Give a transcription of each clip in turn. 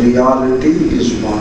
Reality is one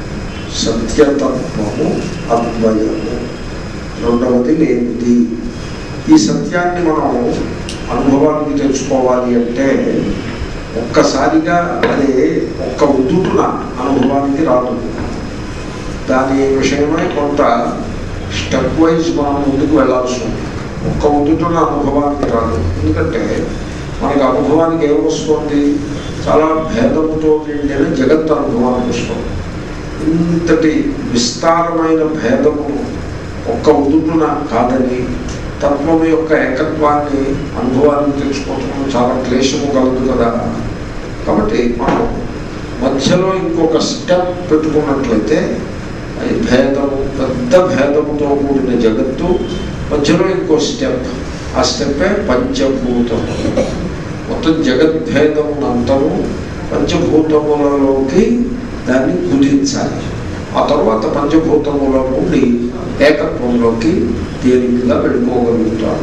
సత్యతత్వము అద్వయము రెండవది లేనిది ఈ సత్యాన్ని మనం అనుభవానికి తెచ్చుకోవాలి అంటే ఒక్కసారిగా అది ఒక్క ఉద్దుటున అనుభవానికి రాదు దాని విషయమై కొంత స్టెప్ వైజ్ మనం ముందుకు వెళ్ళాల్సి ఉంది ఒక్క ఉద్దుటున అనుభవానికి రాదు ఎందుకంటే మనకు అనుభవానికి ఏం వస్తుంది చాలా భేదముతో నిండిన జగత్ అనుభవానికి వస్తుంది ఇంతటి విస్తారమైన భేదమును ఒక్క ఉదుటున కాదని తత్వం యొక్క ఏకత్వాన్ని అనుభవాన్ని తెచ్చుకోవటం చాలా క్లేశము కలదు కదా కాబట్టి మనం మధ్యలో ఇంకొక స్టెప్ పెట్టుకున్నట్లయితే అది భేదము పెద్ద భేదముతో కూడిన జగత్తు మధ్యలో ఇంకో స్టెప్ ఆ స్టెప్పే పంచభూతము మొత్తం జగద్భేదమునంతము పంచభూతములలోకి దాన్ని కుదించాలి ఆ తర్వాత పంచభూతముల నుండి ఏకత్వంలోకి తేలికగా వెళ్ళిపోగలుగుతారు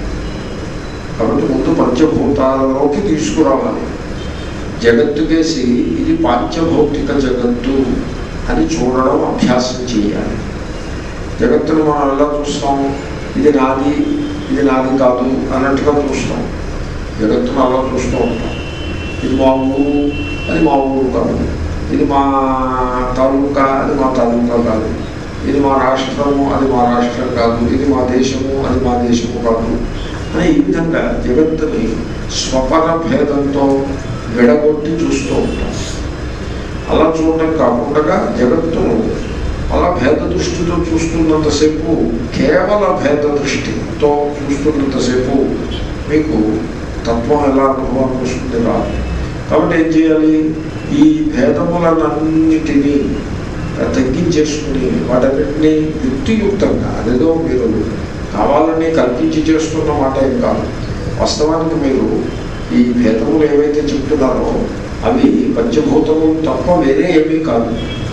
కాబట్టి ముందు పంచభూతాలలోకి తీసుకురావాలి జగత్తుకేసి ఇది పాంచభౌతిక జగత్తు అని చూడడం అభ్యాసం చేయాలి జగత్తును మనం ఎలా చూస్తాం ఇది నాది ఇది నాది కాదు అన్నట్టుగా చూస్తాం జగత్తును అలా చూస్తూ ఉంటాం ఇది మా ఊరు అది మా ఊరు కాదు ఇది మా తాలూకా అది మా తాలూకా కాదు ఇది మా రాష్ట్రము అది మా రాష్ట్రం కాదు ఇది మా దేశము అది మా దేశము కాదు అని ఈ విధంగా జగత్తుని స్వపర భేదంతో విడగొట్టి చూస్తూ ఉంటాం అలా చూడటం కాకుండా జగత్తును అలా భేద దృష్టితో చూస్తున్నంతసేపు కేవల భేద దృష్టితో చూస్తున్నంతసేపు మీకు తత్వం ఎలా అనుభవానికి వస్తుంది రాదు కాబట్టి ఏం చేయాలి ఈ భేదములనన్నిటినీ తగ్గించేసుకుని వాటన్నిటినీ యుక్తియుక్తంగా అదేదో మీరు కావాలని కల్పించి చేస్తున్న మాట ఏం కాదు వాస్తవానికి మీరు ఈ భేదములు ఏవైతే చెప్తున్నారో అవి పంచభూతములు తప్ప వేరే ఏమీ కాదు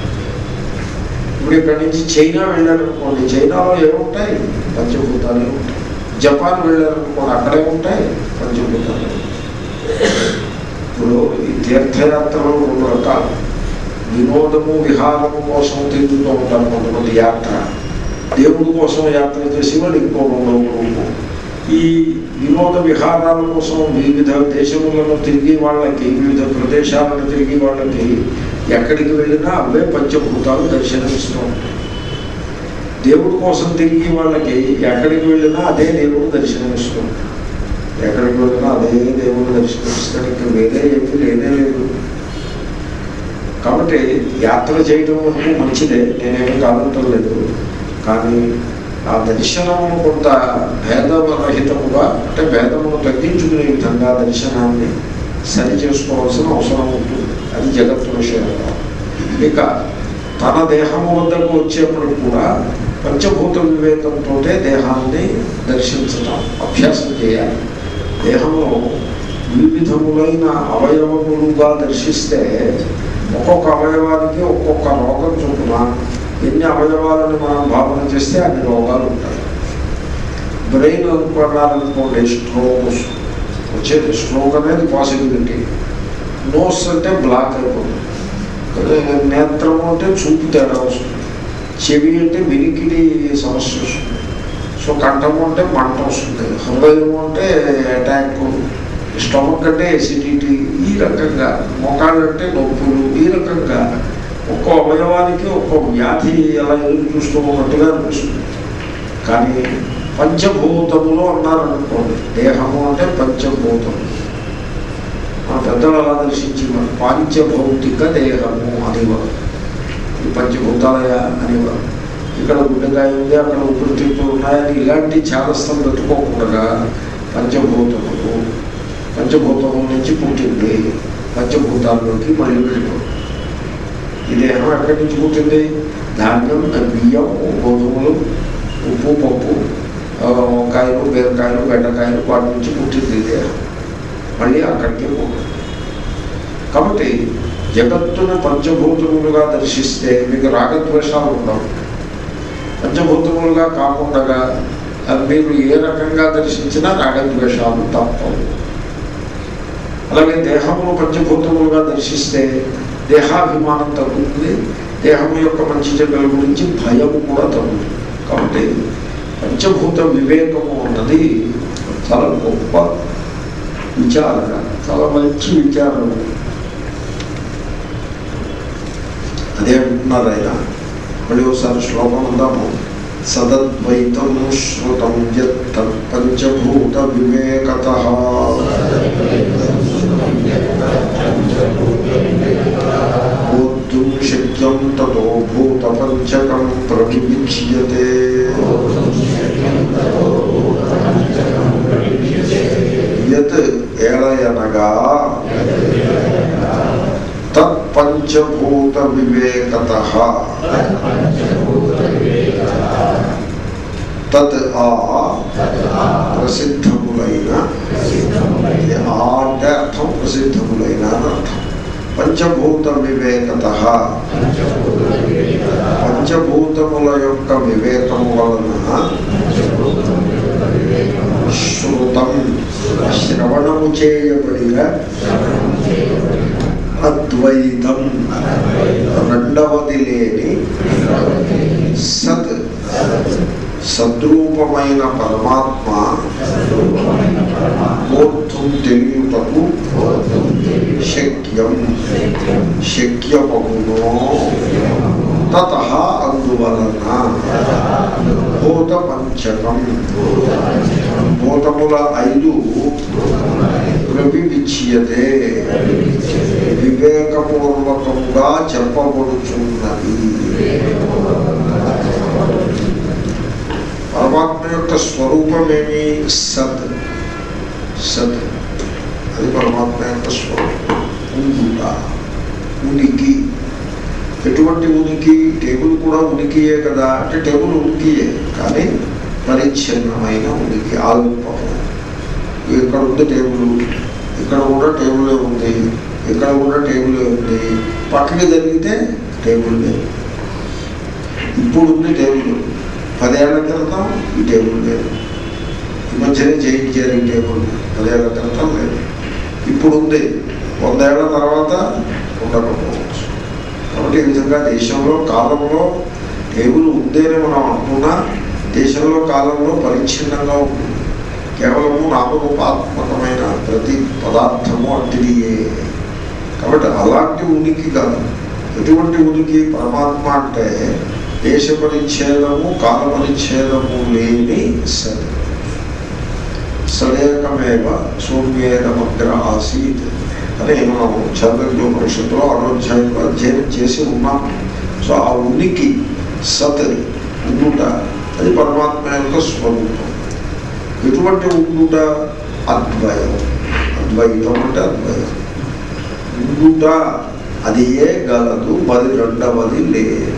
ఇప్పుడు ఇక్కడి నుంచి చైనా వెళ్ళారనుకోండి చైనాలో ఏముంటాయి పంచభూతాలు ఉంటాయి జపాన్ వెళ్ళారనుకోండి అక్కడే ఉంటాయి పంచభూతాలు ఇప్పుడు ఈ తీర్థయాత్రలు రెండు రకాలు వినోదము విహారము కోసం తిరుగుతూ ఉంటారు కొంతమంది యాత్ర దేవుడి కోసం యాత్ర చేసి వాళ్ళు ఇంకో రెండవ గ్రూపు ఈ వినోద విహారాల కోసం వివిధ దేశములను తిరిగి వాళ్ళకి వివిధ ప్రదేశాలను తిరిగి వాళ్ళకి ఎక్కడికి వెళ్ళినా అవే పంచభూతాలు దర్శనమిస్తూ ఉంటాయి దేవుడి కోసం తిరిగి వాళ్ళకి ఎక్కడికి వెళ్ళినా అదే దేవుడు దర్శనమిస్తూ ఉంటాడు ఎక్కడికి వెళ్ళినా అదే దేవుడు దర్శనమిస్తాడు ఇంకా వేరే ఏమీ లేనే లేదు కాబట్టి యాత్ర చేయడం వరకు మంచిదే నేనేమి కాదంటలేదు కానీ ఆ దర్శనము కొంత భేదరహితముగా అంటే భేదమును తగ్గించుకునే విధంగా దర్శనాన్ని సరి చేసుకోవాల్సిన అవసరం ఉంటుంది అది జగత్తు విషయంలో ఇక తన దేహము వద్దకు వచ్చేప్పుడు కూడా పంచభూత వివేకంతో దేహాన్ని దర్శించటం అభ్యాసం చేయాలి దేహము వివిధములైన అవయవములుగా దర్శిస్తే ఒక్కొక్క అవయవానికి ఒక్కొక్క రోగం చొప్పున ఎన్ని అవయవాలను మనం భావన చేస్తే అన్ని రోగాలు ఉంటాయి బ్రెయిన్ అనుకున్నారనుకోండి స్ట్రోక్ వస్తుంది వచ్చేది స్ట్రోక్ అనేది పాసిబిలిటీ నోస్ అంటే బ్లాక్ అయిపోతుంది నేత్రము అంటే చూపు తేడా వస్తుంది చెవి అంటే వినికిడి సమస్య వస్తుంది సో కంఠము అంటే మంట వస్తుంది హృదయము అంటే అటాక్ స్టమక్ అంటే ఎసిడిటీ ఈ రకంగా మొకాలు అంటే నొప్పులు ఈ రకంగా ఒక్కో అవయవానికి ఒక్కో వ్యాధి ఎలా ఎదురు చూస్తూ ఉన్నట్టుగా అనిపిస్తుంది కానీ పంచభూతములు అన్నారనుకోండి దేహము అంటే పంచభూతము మన పెద్దలు అలా దర్శించేవారు పాంచభౌతిక దేహము అనేవారు ఇది పంచభూతాలయ అనేవారు ఇక్కడ గుండెకాయ ఉంది అక్కడ ఊపిరితిత్తులు ఉన్నాయని ఇలాంటి ఛాదస్థం పెట్టుకోకుండా పంచభూతములు పంచభూతముల నుంచి పుట్టింది పంచభూతాల్లోకి మళ్ళీ వెళ్ళిపోతుంది ఈ దేహం ఎక్కడి నుంచి పుట్టింది ధాన్యం బియ్యం గోధుమలు ఉప్పు పప్పు ఆ, వంకాయలు బీరకాయలు బెండకాయలు వాటి నుంచి పుట్టింది ఈ దేహం మళ్ళీ అక్కడికి పోతుంది కాబట్టి జగత్తును పంచభూతములుగా దర్శిస్తే మీకు రాగద్వేషాలు ఉండవు పంచభూతములుగా కాకుండా ఆ, మీరు ఏ రకంగా దర్శించినా రాగద్వేషాలు తప్పవు అలాగే దేహమును పంచభూతములుగా దర్శిస్తే దేహాభిమానం తగ్గుతుంది దేహం యొక్క మంచి చెడ్డల గురించి భయం కూడా తగ్గుతుంది కాబట్టి పంచభూత వివేకము అన్నది చాలా గొప్ప విచారణ చాలా మంచి విచారణ అదే అంటున్నారు ఆయన మళ్ళీ ఒకసారి శ్లోకం ఉందాము సదద్వైతం శ్రుతం యత్ పంచభూత వివేకత బోద్ధుం శక్యం తతో భూత పంచకం ప్రవివిచ్యతే యత్ ఏలయనగా తత్పంచభూత వివేకత తత్ ఆ ప్రసిద్ధములైన ఇది ఆ అంటే అర్థం ప్రసిద్ధములైన అని అర్థం పంచభూత వివేకత పంచభూతముల యొక్క వివేకము వలన శృతం శ్రవణము చేయబడిన అద్వైతం రెండవది లేని సత్ సద్రూపమైన పరమాత్మ బోద్ధం తెలియుటకు శక్యం శక్యమగునో తత అందువలన భూత పంచకం భూతముల ఐదు ప్రవివిచ్యతే వివేకపూర్వకముగా చెప్పబడుచున్నది పరమాత్మ యొక్క స్వరూపమేమి సత్ సత్ అది పరమాత్మ యొక్క స్వరూపం ఉండుట ఉనికి ఎటువంటి ఉనికి టేబుల్ కూడా ఉనికియే కదా అంటే టేబుల్ ఉనికియే కానీ పరిచ్ఛిన్నమైన ఉనికి ఆల్పము ఇక్కడ ఉంది టేబుల్ ఇక్కడ కూడా టేబులే ఉంది ఇక్కడ కూడా టేబులే ఉంది పక్కకి జరిగితే టేబుల్ లేదు ఇప్పుడు ఉంది టేబుల్ పదేళ్ల క్రితం ఈ టేబుల్ లేదు ఈ మధ్యనే చేయించారు ఈ టేబుల్ పదేళ్ల క్రితం లేదు ఇప్పుడు ఉంది వందేళ్ల తర్వాత ఉండకపోవచ్చు కాబట్టి ఈ విధంగా దేశంలో కాలంలో టేబుల్ ఉందేనే మనం అనుకున్నా దేశంలో కాలంలో పరిచ్ఛిన్నంగా ఉంటుంది కేవలము నామరూపాత్మకమైన ప్రతి పదార్థము అట్టిదియే కాబట్టి అలాంటి ఉనికి కాదు ఎటువంటి ఉనికి పరమాత్మ అంటే దేశ పరిచ్ఛేదము కాల పరిచ్ఛేదము లేని సత్ సదేకమేవ సౌమ్యేనమగ్ర ఆసీత్ అని మనం చంద్రోపనిషత్తులో ఆరోధ్యాయంలో అధ్యయనం చేసి ఉన్నాం సో ఆ ఉనికి సత్ ఉండుట అది పరమాత్మ యొక్క స్వరూపం ఎటువంటి ఉండుట అద్వయం అద్వైతం అంటే అద్వయం ఉండుట అది ఏ గలదు మరి రెండవది లేదు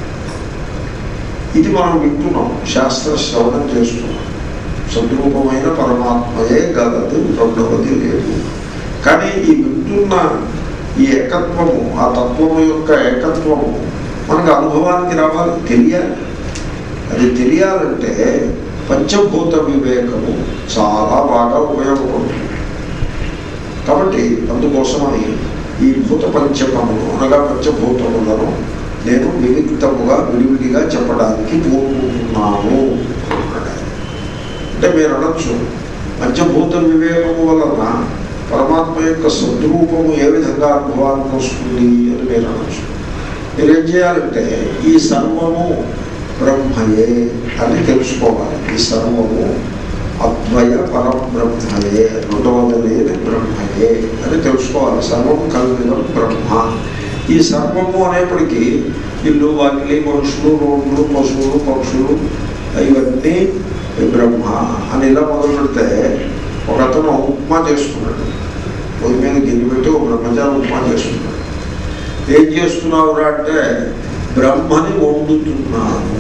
ఇది మనం వింటున్నాం శాస్త్ర శ్రవణం చేస్తున్నాం సద్రూపమైన పరమాత్మయే గలదు రెండవది లేదు కానీ ఈ వింటున్న ఈ ఏకత్వము ఆ తత్వము యొక్క ఏకత్వము మనకు అనుభవానికి రావాలి తెలియాలి అది తెలియాలంటే పంచభూత వివేకము చాలా బాగా ఉపయోగపడుతుంది కాబట్టి అందుకోసమని ఈ భూత పంచకమును అనగా పంచభూతములను నేను వివిక్తముగా విడివిడిగా చెప్పడానికి కోరుకుంటున్నాను అన్నాడు ఆయన. అంటే మీరు అనొచ్చు పంచభూత వివేకము వలన పరమాత్మ యొక్క సద్రూపము ఏ విధంగా అనుభవానికి వస్తుంది అని మీరు అనొచ్చు మీరు ఏం చేయాలంటే ఈ సర్వము బ్రహ్మయే అని తెలుసుకోవాలి ఈ సర్వము అద్వయ పరబ్రహ్మయే రెండవది లేని బ్రహ్మయే అని తెలుసుకోవాలి సర్వం కలిగిన బ్రహ్మ ఈ సర్వము అనేప్పటికీ ఇల్లు వాకిలి మనుషులు రోడ్లు పశువులు పక్షులు ఇవన్నీ బ్రహ్మ అని ఇలా మొదలు పెడితే ఒక అతను ఉప్మా చేసుకున్నాడు పొయ్యి మీద గిన్నె పెట్టి ఒక బ్రహ్మచారి ఉప్మా చేసుకున్నాడు ఏం చేస్తున్నావురా అంటే బ్రహ్మని వండుతున్నాను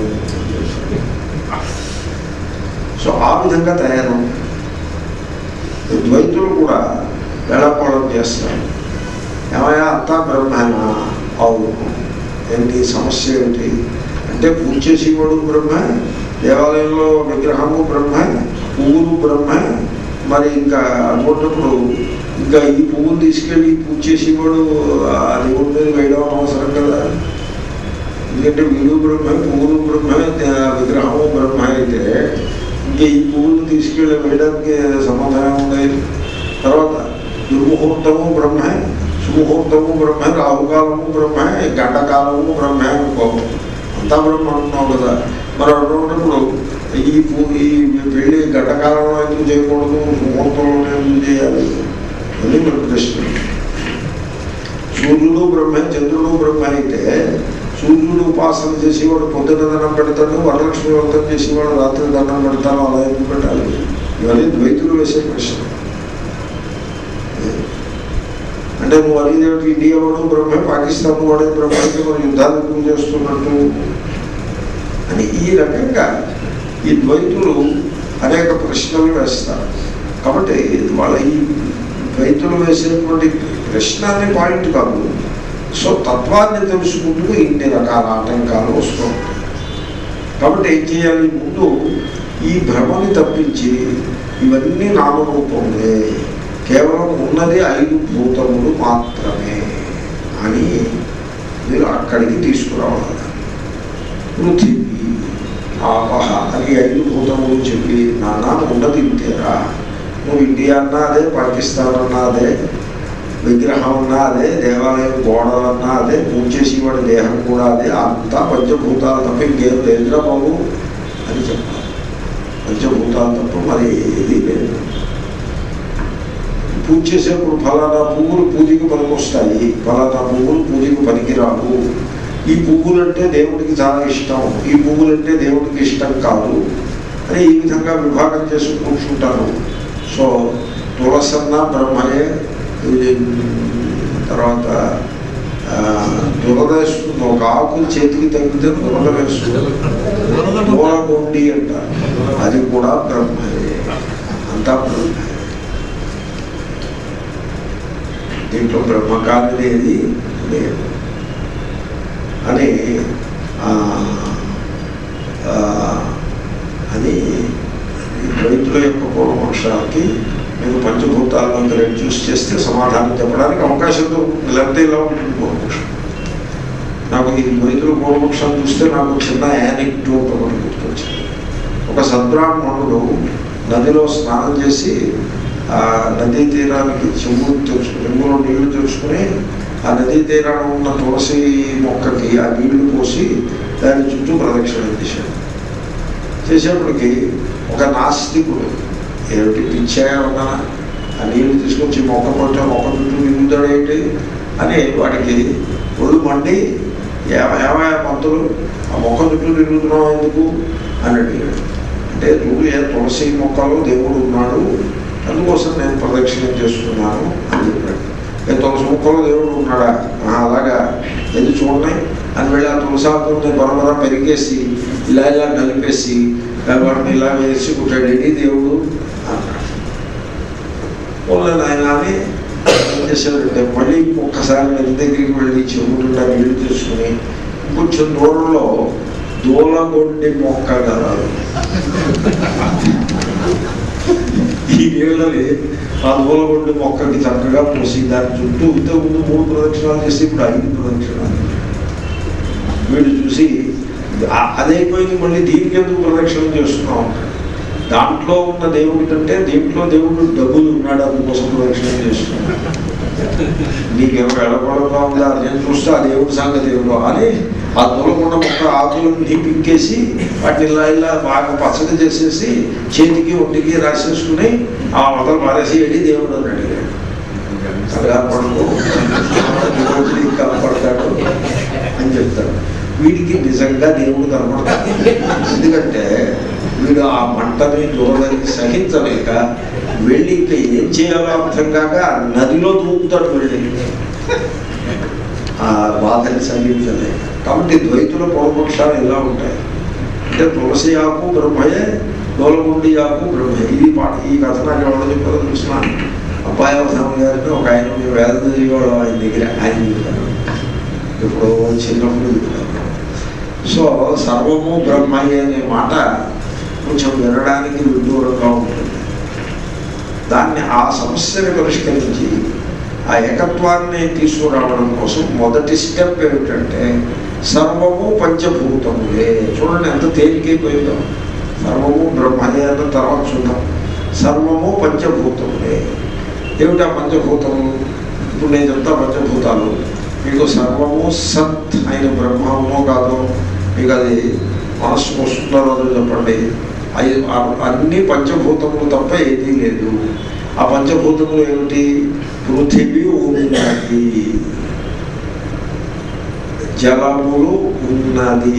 సో ఆ విధంగా తయారు ద్వైతులు కూడా వేళకోళం చేస్తారు ఏమయ్యా అంతా బ్రహ్మేనా అవును ఏంటి సమస్య ఏమిటి అంటే పూజ చేసేవాడు బ్రహ్మ దేవాలయంలో విగ్రహము బ్రహ్మ పువ్వులు బ్రహ్మ మరి ఇంకా అనుకున్నప్పుడు ఇంకా ఈ పువ్వులు తీసుకెళ్ళి పూజ చేసేవాడు ఆ దేవుడి మీద వేయడం అవసరం కదా ఎందుకంటే వీడు బ్రహ్మ పువ్వులు బ్రహ్మ ఆ విగ్రహము బ్రహ్మ అయితే ఇంకా ఈ పువ్వులు తీసుకెళ్ళి వేయడానికి సమాధానం ఉంది తర్వాత దుర్ముహూర్తము బ్రహ్మే సుముహూర్తము బ్రహ్మే రాహుకాలము బ్రహ్మే గంటకాలము బ్రహ్మే అనుకో అంతా బ్రహ్మ అంటున్నావు కదా మరి అటువంటిప్పుడు ఈ పూ ఈ పెళ్ళి గంటకాలంలో ఎందుకు చేయకూడదు ముహూర్తంలో ఎందుకు చేయాలి అని మన ప్రశ్న సూర్యుడు బ్రహ్మ చంద్రుడు బ్రహ్మ అయితే సూర్యుడు ఉపాసన చేసేవాడు పొద్దున దండం పెడతాడు వరలక్ష్మి వ్రతం చేసేవాడు రాత్రి దండం పెడతాడు అలా ఎందుకు పెట్టాలి ఇవన్నీ ద్వైతులు వేసే ప్రశ్న అంటే నువ్వు అనేది ఇండియా వాడు బ్రహ్మే పాకిస్తాన్ వాడే బ్రహ్మకి మరి యుద్ధాలు ఎందుకు చేస్తున్నట్టు అని ఈ రకంగా ఈ ద్వైతులు అనేక ప్రశ్నలు వేస్తారు కాబట్టి వాళ్ళ ఈ ద్వైతులు వేసేటువంటి ప్రశ్న అనే పాయింట్ కాదు సో తత్వాన్ని తెలుసుకుంటూ ఇన్ని రకాల ఆటంకాలు వస్తూ ఉంటాయి కాబట్టి ఏం చేయాలి ముందు ఈ భ్రమని తప్పించి ఇవన్నీ నామరూపములే కేవలం ఉన్నది ఐదు భూతములు మాత్రమే అని మీరు అక్కడికి తీసుకురావాలి పృథివీ ఆపహ అని ఐదు భూతములు చెప్పి నాన్న ఉన్నది ఇంతేరా నువ్వు ఇండియా అన్నా అదే పాకిస్తాన్ అన్నా అదే విగ్రహం అన్నా అదే దేవాలయం గోడలన్నా అదే పూజ చేసేవాడి దేహం కూడా అదే అంతా పంచభూతాలు తప్ప ఇంకేం లేదురా బాబు అని చెప్పాలి పంచభూతాలు తప్ప మరి ఏది లేదు పూజ చేసేప్పుడు ఫలానా పువ్వులు పూజకి పనికొస్తాయి ఫలానా పువ్వులు పూజకి పనికిరావు ఈ పువ్వులంటే దేవుడికి చాలా ఇష్టం ఈ పువ్వులంటే దేవుడికి ఇష్టం కాదు అని ఈ విధంగా విభాగం చేసి కూర్చుంటారు సో తులసన్న బ్రహ్మయే ఇది తర్వాత ఆ, దురద వేస్తుంది ఒక ఆకు చేతికి తగ్గితే దురద వేస్తుంది దూరగొండి అంటారు అది కూడా బ్రహ్మయే అంతా బ్రహ్మయే దీంట్లో బ్రహ్మకాలని ఏది లేదు అని ఆ, ఆ, అని ఈ ద్వైతుల యొక్క పూర్వపక్షాలకి మీరు పంచభూతాలను రెడ్యూస్ చేస్తే సమాధానం చెప్పడానికి అవకాశం దొరుకుతుంది లేకపోతే ఇలా ఉంటుంది పూర్వపక్షం నాకు ఈ ద్వైతుల పూర్వపక్షం చూస్తే నాకు చిన్న యానిక్డోట్ ఒకటి గుర్తొచ్చింది ఒక సద్బ్రాహ్మణుడు నదిలో స్నానం చేసి ఆ నదీ తీరానికి చెంబు తెచ్చుకుని చెంబులో నీళ్లు తెచ్చుకుని ఆ నదీ తీరాన ఉన్న తులసి మొక్కకి ఆ నీళ్లు పోసి దాని చుట్టూ ప్రదక్షిణ చేశాడు చేసేప్పటికి ఒక నాస్తికుడు ఏమిటి పిచ్చాయా ఉన్నా ఆ నీళ్లు తీసుకొచ్చి మొక్క కొట్టే మొక్క చుట్టూ నిండుతాడేంటి అని వాడికి ఒళ్ళు మండి ఏమ- ఏమయ్యా పంతులు ఆ మొక్క చుట్టూ నిండుతున్నావు ఎందుకు అని అడిగాడు అంటే నువ్వు ఏ తులసి మొక్కలో దేవుడు ఉన్నాడు అందుకోసం నేను ప్రదక్షిణం చేస్తున్నాను అని చెప్పాడు ఏ తులసి మొక్కలో దేవుడు ఉన్నాడా "ఆ, అలాగా ఎది చూడండి అని వెళ్ళి ఆ తులసాకుని బరబర పెరిగేసి ఇలా ఇలా నలిపేసి వాటిని ఇలా వేసి కుట్టాడేంటి దేవుడు అన్నాడు వాళ్ళని ఆయన అని ఏం చేశాడంటే మళ్ళీ ఒక్కసారి నది దగ్గరికి వెళ్ళి చెవుడుండా నీళ్లు తీసుకుని కొంచెం దూరంలో దూలగొండి మొక్క గలదు ఈ నీళ్ళని ఆ దూలగొండి మొక్కకి చక్కగా పోసి దాని చుట్టూ ఇంతకు ముందు మూడు ప్రదక్షిణాలు చేసి ఇప్పుడు ఐదు ప్రదక్షిణాలు వీడు చూసి ఆ- అదైపోయింది మళ్ళీ దీనికి ఎందుకు ప్రదక్షిణం చేస్తున్నాం అంటాడు. దాంట్లో ఉన్న దేవుడి కంటే దీంట్లో దేవుడు డబ్బులు ఉన్నాడు అందుకోసం ప్రదక్షిణం చేస్తున్నాడు నీకేమో వెళ్ళకూడదుగా ఉందా నేను చూస్తే ఆ దేవుడి సంగతి ఏమిటో అని ఆ దూలకుండా మొక్క ఆకులను పింకేసి వాటిని ఇలా ఇలా బాగా పచ్చడి చేసేసి చేతికి ఒంటికి రాసేసుకుని ఆ మొదలు మారేసి వెళ్ళి దేవుడు అని అడిగాడు కంగారు పడుకో దేవుడు నీకు కనపడతాడు అని చెప్తాడు వీడికి నిజంగా దేవుడు కనపడతాడు ఎందుకంటే వీడు ఆ మంటని దూరదని సహించలేక వెళ్ళి ఇంకా ఏం చేయాలో అర్థం కాక ఆ నదిలో దూకుతాడు వెళ్ళి ఆ బాధని సహించలేక కాబట్టి ద్వైతుల పూర్వపక్షాలు ఇలా ఉంటాయి అంటే తులసి ఆకు బ్రహ్మయే దోలగుండి ఆకు బ్రహ్మయే ఇది పాట ఈ కథ నాకు ఎవరు చెప్పారో చూసిన అబ్బాయి అవసరం గారిని ఒక ఆయన మీ వేద చదివేవాడు ఆయన దగ్గర ఆయన చెప్పారు ఇప్పుడు చిన్నప్పుడు చెప్పారు సో సర్వము బ్రహ్మయ్య అనే మాట కొంచెం వినడానికి విడ్డూరంగా ఉంటుంది దాన్ని ఆ సమస్యని పరిష్కరించి ఆ ఏకత్వాన్ని తీసుకురావడం కోసం మొదటి స్టెప్ ఏమిటంటే సర్వము పంచభూతములే చూడండి ఎంత తేలికైపోయిందో సర్వము బ్రహ్మయే అన్న తర్వాత చూద్దాం సర్వము పంచభూతములే ఏమిటా పంచభూతములు ఇప్పుడు నేను చెప్తా పంచభూతాలు మీకు సర్వము సత్ అయిన బ్రహ్మమో కాదో మీకు అది మనస్సుకు వస్తుందో లేదో చెప్పండి అవి ఆ- అన్ని పంచభూతములు తప్ప ఏదీ లేదు ఆ పంచభూతములు ఏమిటి పృథివీ ఉన్నది జలములు ఉన్నది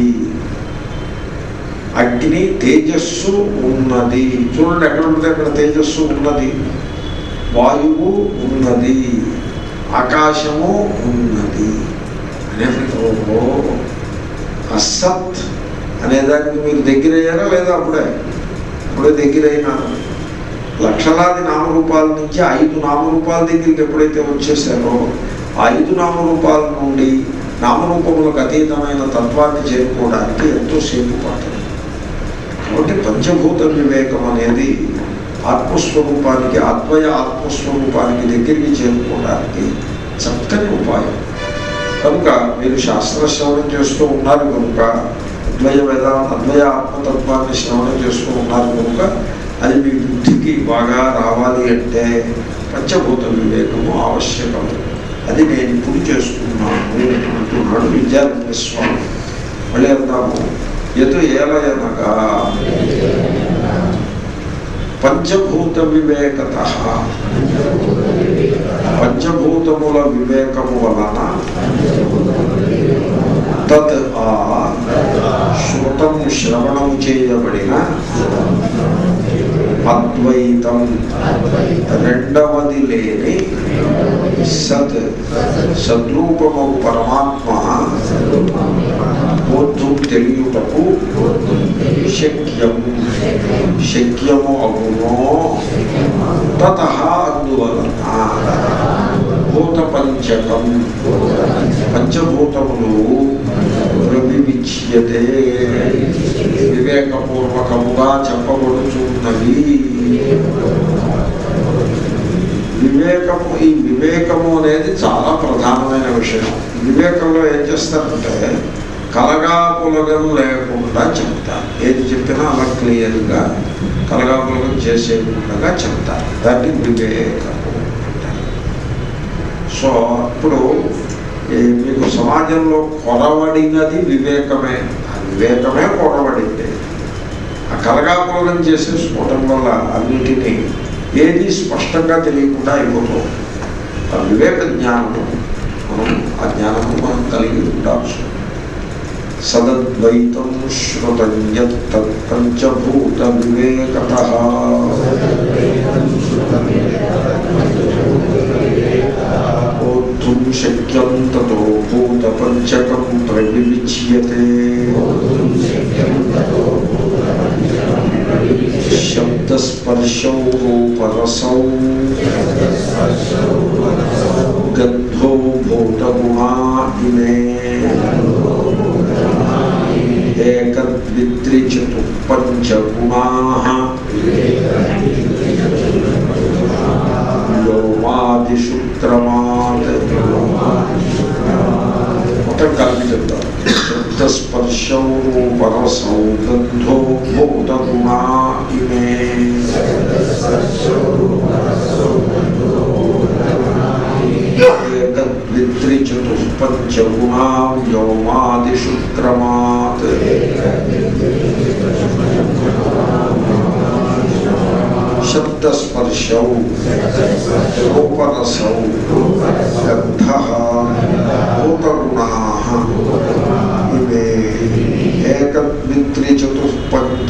అగ్ని తేజస్సు ఉన్నది చూడండి ఎక్కడ ఉంటే అక్కడ తేజస్సు ఉన్నది వాయువు ఉన్నది ఆకాశము ఉన్నది అనేప్పటికీ ఓహో అసత్ అనేదానికి మీరు దగ్గరయ్యారా లేదా అప్పుడే అప్పుడే దగ్గరైనారు లక్షలాది నామరూపాల నుంచి ఐదు నామరూపాల దగ్గరికి ఎప్పుడైతే వచ్చేసారో ఆ ఐదు నామరూపాల నుండి నామరూపములకు అతీతమైన తత్వాన్ని చేరుకోవడానికి ఎంతో సేపు పడుతుంది కాబట్టి పంచభూత వివేకం అనేది ఆత్మస్వరూపానికి అద్వయ ఆత్మస్వరూపానికి దగ్గరికి చేరుకోవడానికి చక్కని ఉపాయం కనుక మీరు శాస్త్ర శ్రవణం చేస్తూ ఉన్నారు కనుక అద్వయ వేద అద్వయ ఆత్మతత్వాన్ని శ్రవణం చేస్తూ ఉన్నారు కనుక అది మీ బుద్ధికి బాగా రావాలి అంటే పంచభూత వివేకము ఆవశ్యకము అది నేను ఇప్పుడు చేస్తున్నాను అంటున్నాడు విద్యార్థి స్వామి మళ్ళీ అందాము ఎటు ఏలయనగా పంచభూత వివేకత పంచభూతముల వివేకము వలన తత్ ఆ శృతం శ్రవణం చేయబడిన అద్వైతం రెండవది లేని సత్ సద్రూపము పరమాత్మ బోధం తెలియుటకు శక్యం శక్యము అగునో తత అందువలన భూత పంచకం పంచభూతములు ప్రవివిచ్యతే వివేకపూర్వకముగా చెప్పబడుచున్నవి వివేకము ఈ వివేకము అనేది చాలా ప్రధానమైన విషయం వివేకంలో ఏం చేస్తారంటే కలగాపులగం లేకుండా చెప్తారు ఏది చెప్పినా అలా క్లియర్గా కలగాపులగం చేసేకుండా చెప్తారు దాన్ని వివేకము అంటారు సో ఇప్పుడు ఈ మీకు సమాజంలో కొరవడినది వివేకమే ఆ వివేకమే కొరవడింది ఆ కలగాపులగం చేసేసుకోవటం వల్ల అన్నిటినీ ఏది స్పష్టంగా తెలియకుండా అయిపోతుంది ఆ వివేక జ్ఞానము మనం ఆ జ్ఞానము మనం కలిగి ఉండాల్సి ఉంది. సదద్వైతం శ్రుతం పంచభూత వివేకత ఓద్ధుం శక్యం తతో భూత పంచకం ప్రవివిచ్యతే శబ్దస్పర్శౌ రూపరసౌ గంధో భూతగుణా ఇమే ఏకద్విత్రిచతు పంచగుణా వ్యోమాదిషు క్రమాత్ మొత్తం కలిపి చెప్తారు శబ్దస్పర్శౌ రూపరసౌ గంధో భూతగుణా ఇమే ఏకద్విత్రిచతుఃపంచగుణా వ్యోమాదిషు క్రమాత్ శబ్దస్పర్శౌ రూపరసౌ గంధ భూతగుణా ఇవే ఏకద్విత్రిచతుఃపంచ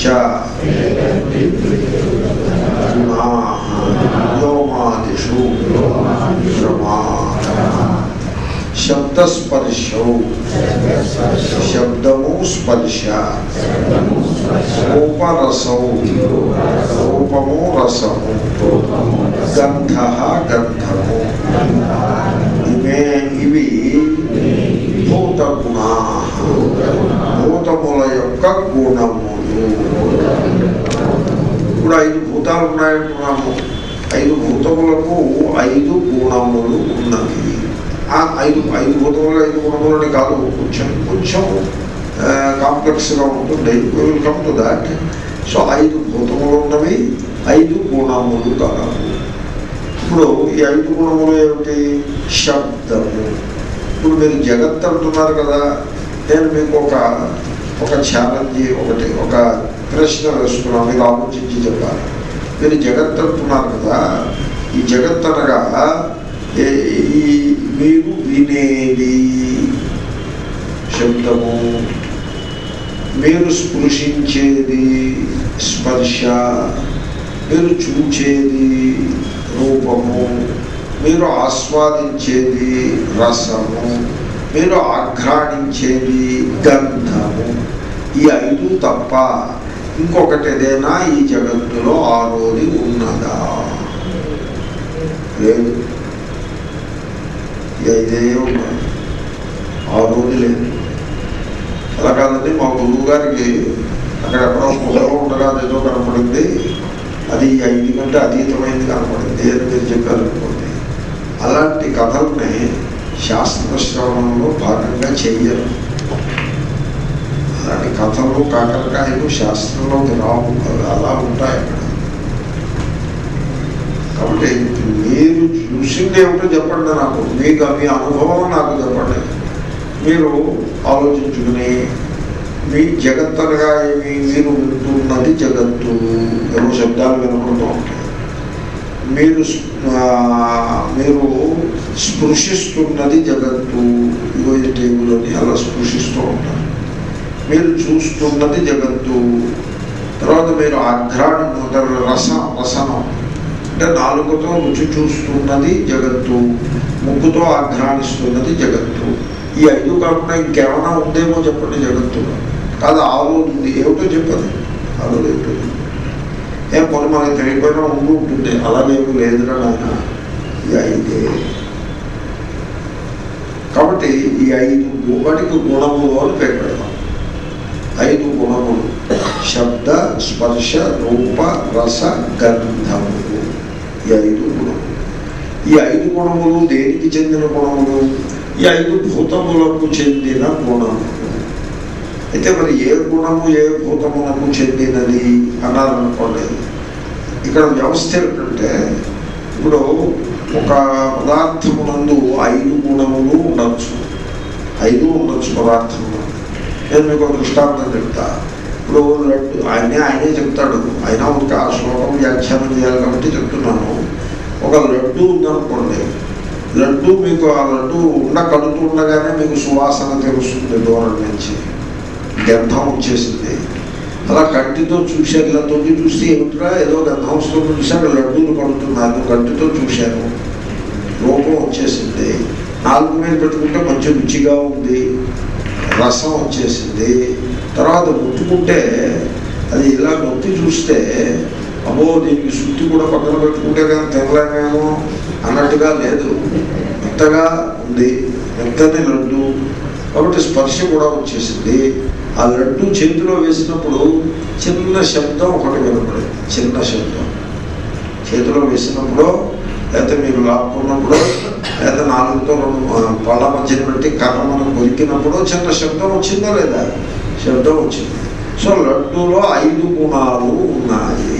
గుణా వ్యోమాదిషు క్రమాత్ శబ్దస్పర్శౌ శబ్దము స్పర్శ రూపరసౌ రూపము రసము గంధ గంధము ఇవే ఇవి భూత గుణా భూతముల యొక్క గుణములు ఇప్పుడు ఐదు భూతాలు ఉన్నాయంటున్నాము ఐదు భూతములకు ఐదు గుణములు ఉన్నవి ఆ ఐదు ఐదు భూతములు ఐదు గుణములని కాదు కొంచెం కొంచెం కాంప్లెక్స్గా ఉంటుంది will come to that so ఐదు భూతములు ఉన్నవి ఐదు గుణములు కలవు ఇప్పుడు ఈ ఐదు గుణములు ఏమిటి శబ్దము ఇప్పుడు మీరు జగత్ అంటున్నారు కదా నేను మీకు ఒక ఒక ఛాలెంజ్ ఒకటి ఒక ప్రశ్న వేస్తున్నాను మీరు ఆలోచించి చెప్పాలి మీరు జగత్ అంటున్నారు కదా ఈ జగత్ అనగా ఏ- ఈ మీరు వినేది శబ్దము మీరు స్పృశించేది స్పర్శ మీరు చూచేది రూపము మీరు ఆస్వాదించేది రసము మీరు ఆఘ్రాణించేది గంధము ఈ ఐదు తప్ప ఇంకొకటి ఏదైనా ఈ జగత్తులో ఆరోది ఉన్నదా లేదు ఈ ఐదే ఉన్నాయి ఆరోది లేదు అలా కాదండి మా గురువు గారికి అక్కడ ఎక్కడో గుహలో ఉండగా ఏదో కనపడింది అది ఈ ఐదు కంటే అతీతమైంది కనపడింది అని మీరు చెప్పారు అనుకోండి అలాంటి కథల్ని శాస్త్ర శ్రవణంలో భాగంగా చెయ్యరు అలాంటి కథలు కాకరకాయలు శాస్త్రంలోకి రావు అవి అలా ఉంటాయి అక్కడ కాబట్టి మీరు చూసింది ఏమిటో చెప్పండి నాకు మీకు మీ అనుభవం నాకు చెప్పండి మీరు ఆలోచించుకుని మీ జగత్ అనగా ఏమి మీరు వింటున్నది జగత్తు ఏమో శబ్దాలు వినపడుతూ ఉంటాయి మీరు ఆ, మీరు స్పృశిస్తున్నది జగత్తు ఇగో ఈ టేబుల్ అని అలా స్పృశిస్తూ ఉంటారు మీరు చూస్తున్నది జగత్తు తర్వాత మీరు ఆఘ్రాణం అంటారు రసం రసనం అంటే నాలుగుతో రుచి చూస్తున్నది జగత్తు ముక్కుతో ఆఘ్రాణిస్తున్నది జగత్తు ఈ ఐదు కాకుండా ఇంకేమైనా ఉందేమో చెప్పండి జగత్తులో కాదు ఆలో ఉంది ఏమిటో చెప్పదు ఆలో ఏమిటో ఏం కొన్ని మనకి తెలియకపోయినా ఉండి ఉంటుంది అలాగేమి లేదురా నాయన ఈ ఐదే కాబట్టి ఈ ఐదు గు- వాటికి గుణములు అని పేరు పెడతాం ఐదు గుణములు శబ్ద స్పర్శ రూప రస గంధములు ఈ ఐదు గుణములు ఈ ఐదు గుణములు దేనికి చెందిన గుణములు ఈ ఐదు భూతములకు చెందిన గుణములు అయితే మరి ఏ గుణము ఏ భూతములకు చెందినది అన్నారనుకోండి ఇక్కడ వ్యవస్థ ఏమిటంటే ఇప్పుడు ఒక పదార్థమునందు ఐదు గుణములు ఉండొచ్చు ఐదు ఉండొచ్చు పదార్థములు నేను మీకు ఒక దృష్టాంతం చెప్తా ఇప్పుడు లడ్డు ఆయనే ఆయనే చెప్తాడు ఆయన ఒక ఆ శ్లోకం వ్యాఖ్యానం చేయాలి కాబట్టి చెప్తున్నాను ఒక లడ్డు ఉందనుకోండి లడ్డు మీకు ఆ లడ్డు ఉండ కడుతుండగానే మీకు సువాసన తెలుస్తుంది దూరం నుంచి గంధం వచ్చేసింది అలా కంటితో చూశారు ఇలా తొంగి చూస్తే ఏమిట్రా ఏదో గంధం వస్తుంది చూశారు లడ్డూలు కడుతున్నారు కంటితో చూశాను రూపం వచ్చేసింది నాలుగు మీద పెట్టుకుంటే మంచి రుచిగా ఉంది రసం వచ్చేసింది తర్వాత ముట్టుకుంటే అది ఇలా నొక్కి చూస్తే అబ్బో దీనికి శుద్ధి కూడా పక్కన పెట్టుకుంటే కానీ తినలేమేమో అన్నట్టుగా లేదు మెత్తగా ఉంది మెత్తని లడ్డు కాబట్టి స్పర్శ కూడా వచ్చేసింది ఆ లడ్డు చేతిలో వేసినప్పుడు చిన్న శబ్దం ఒకటి వినపడింది చిన్న శబ్దం చేతిలో వేసినప్పుడు లేకపోతే మీరు లాక్కున్నప్పుడు లేకపోతే నాలుగుతో రెండు ఆ, పళ్ళ మధ్యన పెట్టి కర్ర మనం కొరికినప్పుడు చిన్న శబ్దం వచ్చిందా లేదా శబ్దం వచ్చింది సో లడ్డూలో ఐదు గుణాలు ఉన్నాయి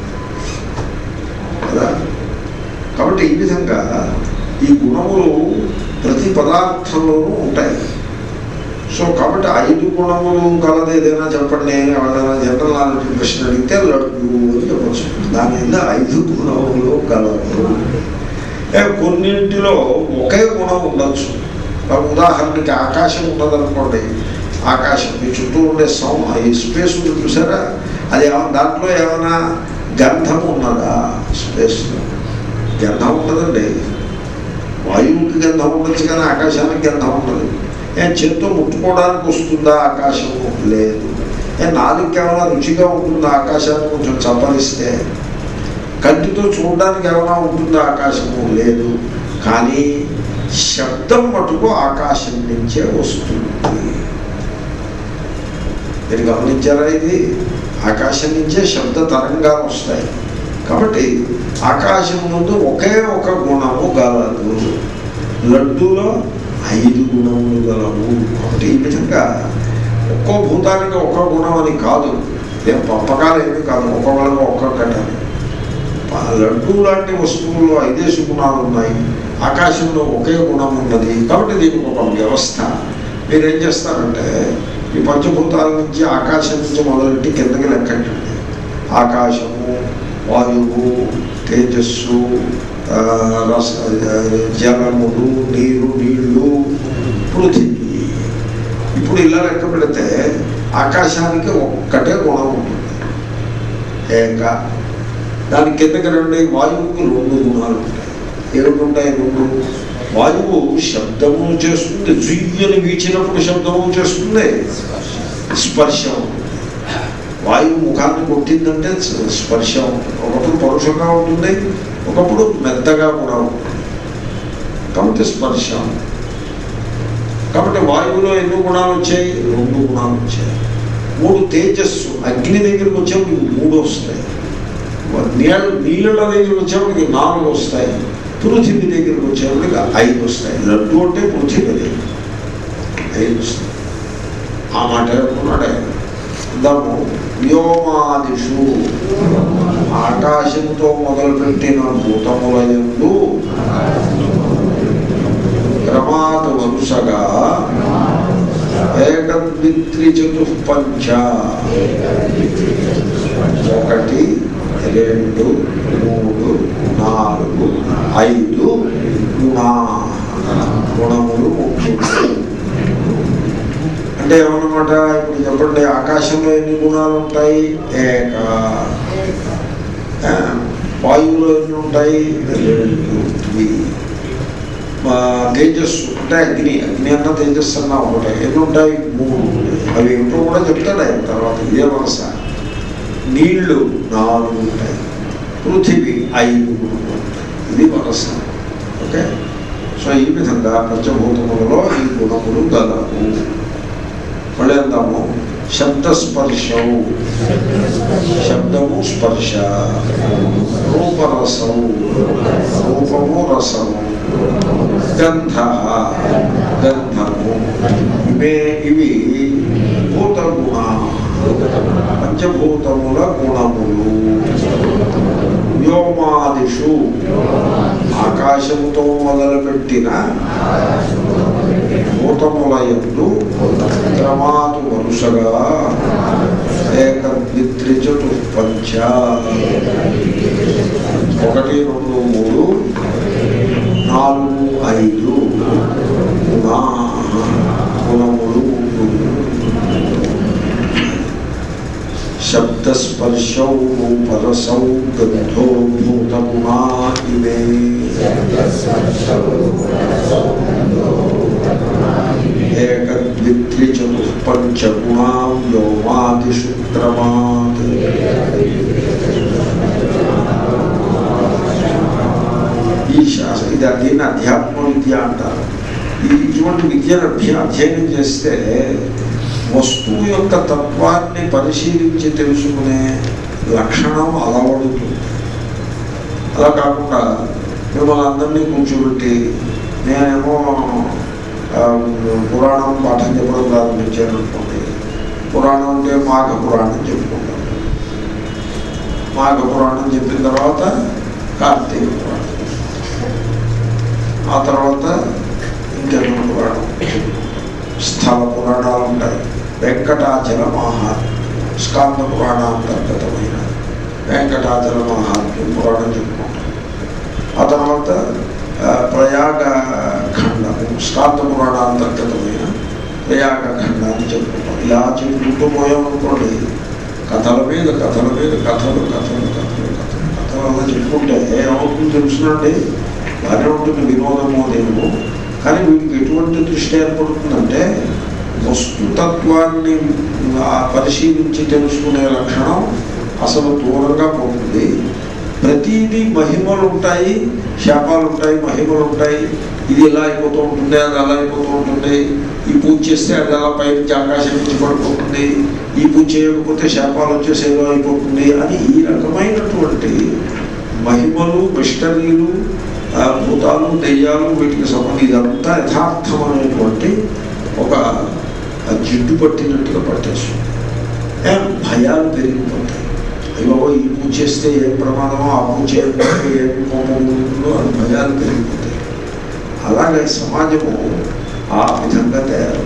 కదా కాబట్టి ఈ విధంగా ఈ గుణములు ప్రతి పదార్థంలోనూ ఉంటాయి సో కాబట్టి ఐదు గుణములు కలది ఏదైనా చెప్పండి ఎవరైనా జనరల్ నాలెడ్జ్ ప్రశ్న అడిగితే లడ్డు అని చెప్పచ్చు దాని మీద ఐదు గుణములు కలవు ఏ కొన్నింటిలో ఒకే గుణం ఉండొచ్చు ఒక ఉదాహరణకి ఆకాశం ఉన్నదనుకోండి ఆకాశం మీ చుట్టూ ఉండే సౌ ఈ స్పేస్ ఉంది చూసారా అది ఏమన్నా దాంట్లో ఏమైనా గంధం ఉన్నదా స్పేస్లో గంధం ఉండదండి వాయువుకి గంధం ఉండొచ్చు కానీ ఆకాశానికి గంధం ఉండదు ఏ చేత్తో ముట్టుకోవడానికి వస్తుందా ఆకాశము లేదు ఏ నాలుగుకి ఏమైనా రుచిగా ఉంటుందా ఆకాశాన్ని కొంచెం చప్పరిస్తే కంటితో చూడడానికి ఏమైనా ఉంటుందా ఆకాశము లేదు కానీ శబ్దం మటుకు ఆకాశం నుంచే వస్తుంది మీరు గమనించారా ఇది ఆకాశం నుంచే శబ్ద తరంగాలు వస్తాయి కాబట్టి ఆకాశం ముందు ఒకే ఒక గుణము గలదు లడ్డూలో ఐదు గుణములు గలవు కాబట్టి ఈ విధంగా ఒక్కో భూతానికి ఒక్కో గుణం అని కాదు ఏం పంపకాలు ఏమి కాదు ఒక్కొక్కరికి ఒక్కొక్కటి అని ప- లడ్డూ లాంటి వస్తువుల్లో ఐదేసి గుణాలు ఉన్నాయి ఆకాశంలో ఒకే గుణం ఉన్నది కాబట్టి దీనికి ఒక వ్యవస్థ మీరేం చేస్తారంటే ఈ పంచభూతాల నుంచి ఆకాశం నుంచి మొదలెట్టి కిందకి లెక్కండి ఆకాశము వాయువు తేజస్సు ఆ, రస ఆ, జలములు నీరు నీళ్లు పృథివీ ఇప్పుడు ఇలా లెక్క పెడితే ఆకాశానికి ఒక్కటే గుణం ఉంటుంది ఏక దాని కిందకి రండి వాయువుకి రెండు గుణాలు ఉంటాయి ఏమిటి ఉంటాయి రెండు వాయువు శబ్దము చేస్తుంది జుయ్యని వీచినప్పుడు శబ్దము చేస్తుంది స్పర్శ ఉంటుంది వాయువు ముఖాన్ని కొట్టిందంటే స- స్పర్శ ఉంటుంది ఒకప్పుడు పరుషంగా ఉంటుంది ఒకప్పుడు మెత్తగా కూడా ఉంటుంది కాబట్టి స్పర్శ ఉంటుంది. కాబట్టి వాయువులో ఎన్ని గుణాలు వచ్చాయి రెండు గుణాలు వచ్చాయి మూడు తేజస్సు అగ్ని దగ్గరికి వచ్చేప్పటికి మూడు వస్తాయి నీళ్ళ నీళ్ళ దగ్గరికి వచ్చేప్పటికి నాలుగు వస్తాయి పృథివీ దగ్గరికి వచ్చేప్పటికి ఐదు వస్తాయి లడ్డు అంటే పృథివీ ఐదు వస్తాయి ఆ మాట అనుకున్నాడే అందాము వ్యోమాదిషు ఆకాశంతో మొదలుపెట్టిన భూతములయందు క్రమాత్ వరుసగా ఏకద్విత్రి చతుఃపంచ ఒకటి రెండు మూడు నాలుగు ఐదు గుణా గుణములు ఉంటుంది అంటే ఏమన్నమాట ఇప్పుడు చెప్పండి ఆకాశంలో ఎన్ని గుణాలు ఉంటాయి ఏక ఆ, వాయువులో ఎన్ని ఉంటాయి రెండు ద్వి. మా తేజస్సు అంటే అగ్ని అగ్ని అన్న తేజస్సు అన్న ఒకటే ఎన్ని ఉంటాయి మూడు అవి ఏమిటో కూడా చెప్తాడు ఆయన తర్వాత ఇదే వరుస నీళ్లు నాలుగు ఉంటాయి పృథివీ ఐదు ఉంటాయి ఇది వరస ఓకే సో ఈ విధంగా పంచభూతములలో ఈ గుణములు గలవు మళ్ళీ అందాము శబ్దస్పర్శవు శబ్దము స్పర్శ రూపరసము రూపము రసము గంధ గంధము ఇవే ఇవి భూత గుణ పంచభూతముల గుణములు వ్యోమాదిషు ఆకాశముతో మొదలుపెట్టిన భూతములయందు క్రమాతు వరుసగా ఏక ద్విత్రి చతుఃపంచ ఒకటి రెండు మూడు నాలుగు ఐదు గుణా గుణములు ఉండును. శబ్దస్పర్శౌ రూపరసౌ గంధో భూతగుణా ఇవే ఏకద్విత్రి చతుఃపంచ గుణా వ్యోమాదిషు క్రమాత్ ఈ శాస్త్ర ఇది దీన్ని అధ్యాత్మ విద్య అంటారు ఈ ఇటువంటి విద్యను అధ్య- అధ్యయనం చేస్తే వస్తువు యొక్క తత్వాన్ని పరిశీలించి తెలుసుకునే లక్షణం అలవడుతుంది అలా కాకుండా మిమ్మల్ని అందరినీ కూర్చోబెట్టి నేనేమో ఆ, పురాణం పాఠం చెప్పడం ప్రారంభించాను అనుకోండి పురాణం అంటే మాఘ పురాణం చెప్పుకుంటాం మాఘ పురాణం చెప్పిన తర్వాత కార్తీక పురాణం ఆ తర్వాత ఇంకెన్నో పురాణం స్థల పురాణాలు ఉంటాయి వెంకటాచల మహాత్మ్యం స్కాంద పురాణాంతర్గతమైన వెంకటాచల మహాత్మ్యం పురాణం చెప్పుకుంటాం ఆ తర్వాత ఆ, ప్రయాగ ఖండము స్కాంద పురాణాంతర్గతమైన ప్రయాగ ఖండాన్ని చెప్పుకుంటాం ఇలా చెప్పుకుంటూ పోయామనుకోండి కథల మీద కథల మీద కథలు కథలు కథలు కథలు కథలు అలా చెప్పుకుంటే ఏమవుతుంది తెలుసునండి బాగానే ఉంటుంది వినోదము అదేమో కానీ వీటికి ఎటువంటి దృష్టి ఏర్పడుతుందంటే వస్తుతత్వాన్ని ఆ పరిశీలించి తెలుసుకునే లక్షణం అసలు దూరంగా పోతుంది ప్రతిదీ మహిమలు ఉంటాయి శాపాలు ఉంటాయి మహిమలు ఉంటాయి ఇది ఇలా అయిపోతూ ఉంటుంది అది అలా అయిపోతూ ఉంటుంది ఈ పూజ చేస్తే అది అలా పైనుంచి ఆకాశం నుంచి పడిపోతుంది ఈ పూజ చేయకపోతే శాపాలు వచ్చేసి ఏదో అయిపోతుంది అని ఈ రకమైనటువంటి మహిమలు మిస్టరీలు ఆ, భూతాలు దెయ్యాలు వీటికి సంబంధించి ఇదంతా యథార్థమైనటువంటి ఒక ఆ జిడ్డు పట్టినట్టుగా పట్టేస్తుంది ఏ, భయాలు పెరిగిపోతాయి అయ్యో ఈ పూజ చేస్తే ఏం ప్రమాదమో ఆ పూజ చేయకపోతే ఏం కోపం ఉంటుందో అని భయాలు పెరిగిపోతాయి అలాగే సమాజము ఆ విధంగా తయారు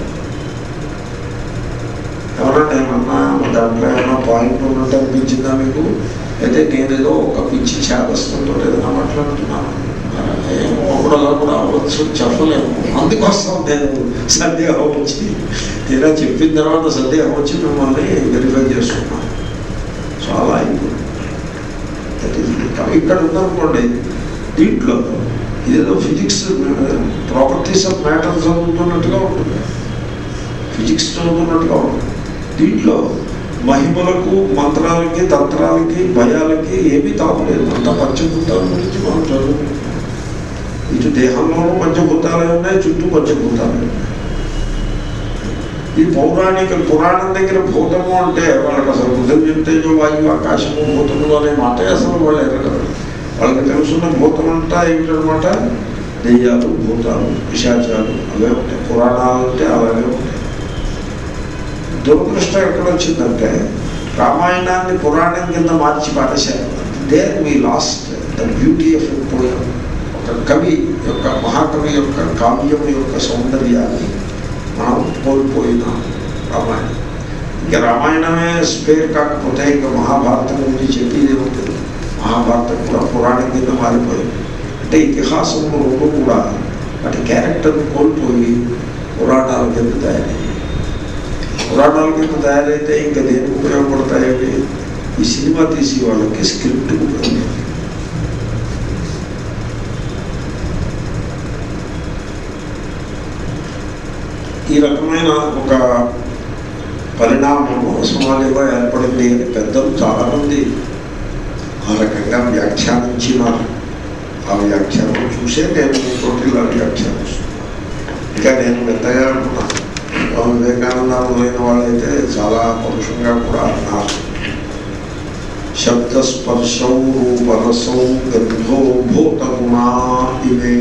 ఎవరన్నా ఏమన్నా దాంట్లో ఏమన్నా పాయింట్ ఉన్నట్టు అనిపించిందా మీకు అయితే నేనేదో ఒక పిచ్చి చేదస్తంతో ఏదైనా మాట్లాడుతున్నాను ఏమో ఒకడు అలా కూడా అవ్వచ్చు చెప్పలేము అందుకోసం నేను సందేహం వచ్చి తీరా చెప్పిన తర్వాత సందేహం వచ్చి మిమ్మల్ని వెరిఫై చేస్తున్నాను సో అలా అయిపోయింది That is it. కానీ ఇక్కడ ఉందనుకోండి దీంట్లో ఇదేదో ఫిజిక్స్ ప్రాపర్టీస్ ఆఫ్ మ్యాటర్ చదువుతున్నట్టుగా ఉంటుంది ఫిజిక్స్ చదువుతున్నట్టుగా ఉంటుంది దీంట్లో మహిమలకు మంత్రాలకి తంత్రాలకి భయాలకి ఏమీ తాపలేదు అంత పంచభూతాల గురించి మనం చదువుకుంటాం ఇటు దేహంలోనూ పంచభూతాలే ఉన్నాయి చుట్టూ పంచభూతాలే ఉన్నాయి ఈ పౌరాణిక పురాణం దగ్గర భూతము అంటే వాళ్ళకి అసలు పృథివీ తేజో వాయువు ఆకాశము భూతములు అనే మాటే అసలు వాళ్ళు ఎరగరు వాళ్ళకి తెలుసున్న భూతం అంతా ఏమిటనమాట దెయ్యాలు భూతాలు పిశాచాలు అవే ఉంటాయి పురాణాలు అంటే అలాగే ఉంటాయి దురదృష్టం ఎక్కడ వచ్చిందంటే రామాయణాన్ని పురాణం కింద మార్చి పారేశారు there we lost the beauty of poem ఒక కవి యొక్క మహాకవి యొక్క కావ్యం యొక్క సౌందర్యాన్ని మనం కోల్పోయినాం రామాయణం ఇంకా రామాయణమే స్పేర్ కాకపోతే ఇంకా మహాభారతం గురించి చెప్పేది ఉంటుంది మహాభారతం కూడా పురాణం కింద మారిపోయింది అంటే ఇతిహాసంలో రెండు కూడా వాటి క్యారెక్టర్ని కోల్పోయి పురాణాల కింద తయారయ్యాయి పురాణాల కింద తయారైతే ఇంకా దేనికి ఉపయోగపడతాయి ఈ సినిమా తీసి వాళ్ళకి స్క్రిప్ట్ ఉపయోగపడుతుంది ఈ రకమైన ఒక పరిణామము సమాజంలో ఏర్పడింది అని పెద్దలు చాలామంది ఆ రకంగా వ్యాఖ్యానించినారు ఆ వ్యాఖ్యానం చూసే నేను మీతోటి ఇలా వ్యాఖ్యానిస్తున్నాను ఇంకా నేను పెద్దగా అనుకున్నాను స్వామి వివేకానంద మొదలైన వాళ్ళైతే చాలా పరుషంగా కూడా అన్నారు శబ్దస్పర్శౌ రూపరసౌ గంధో భూతగుణా ఇవే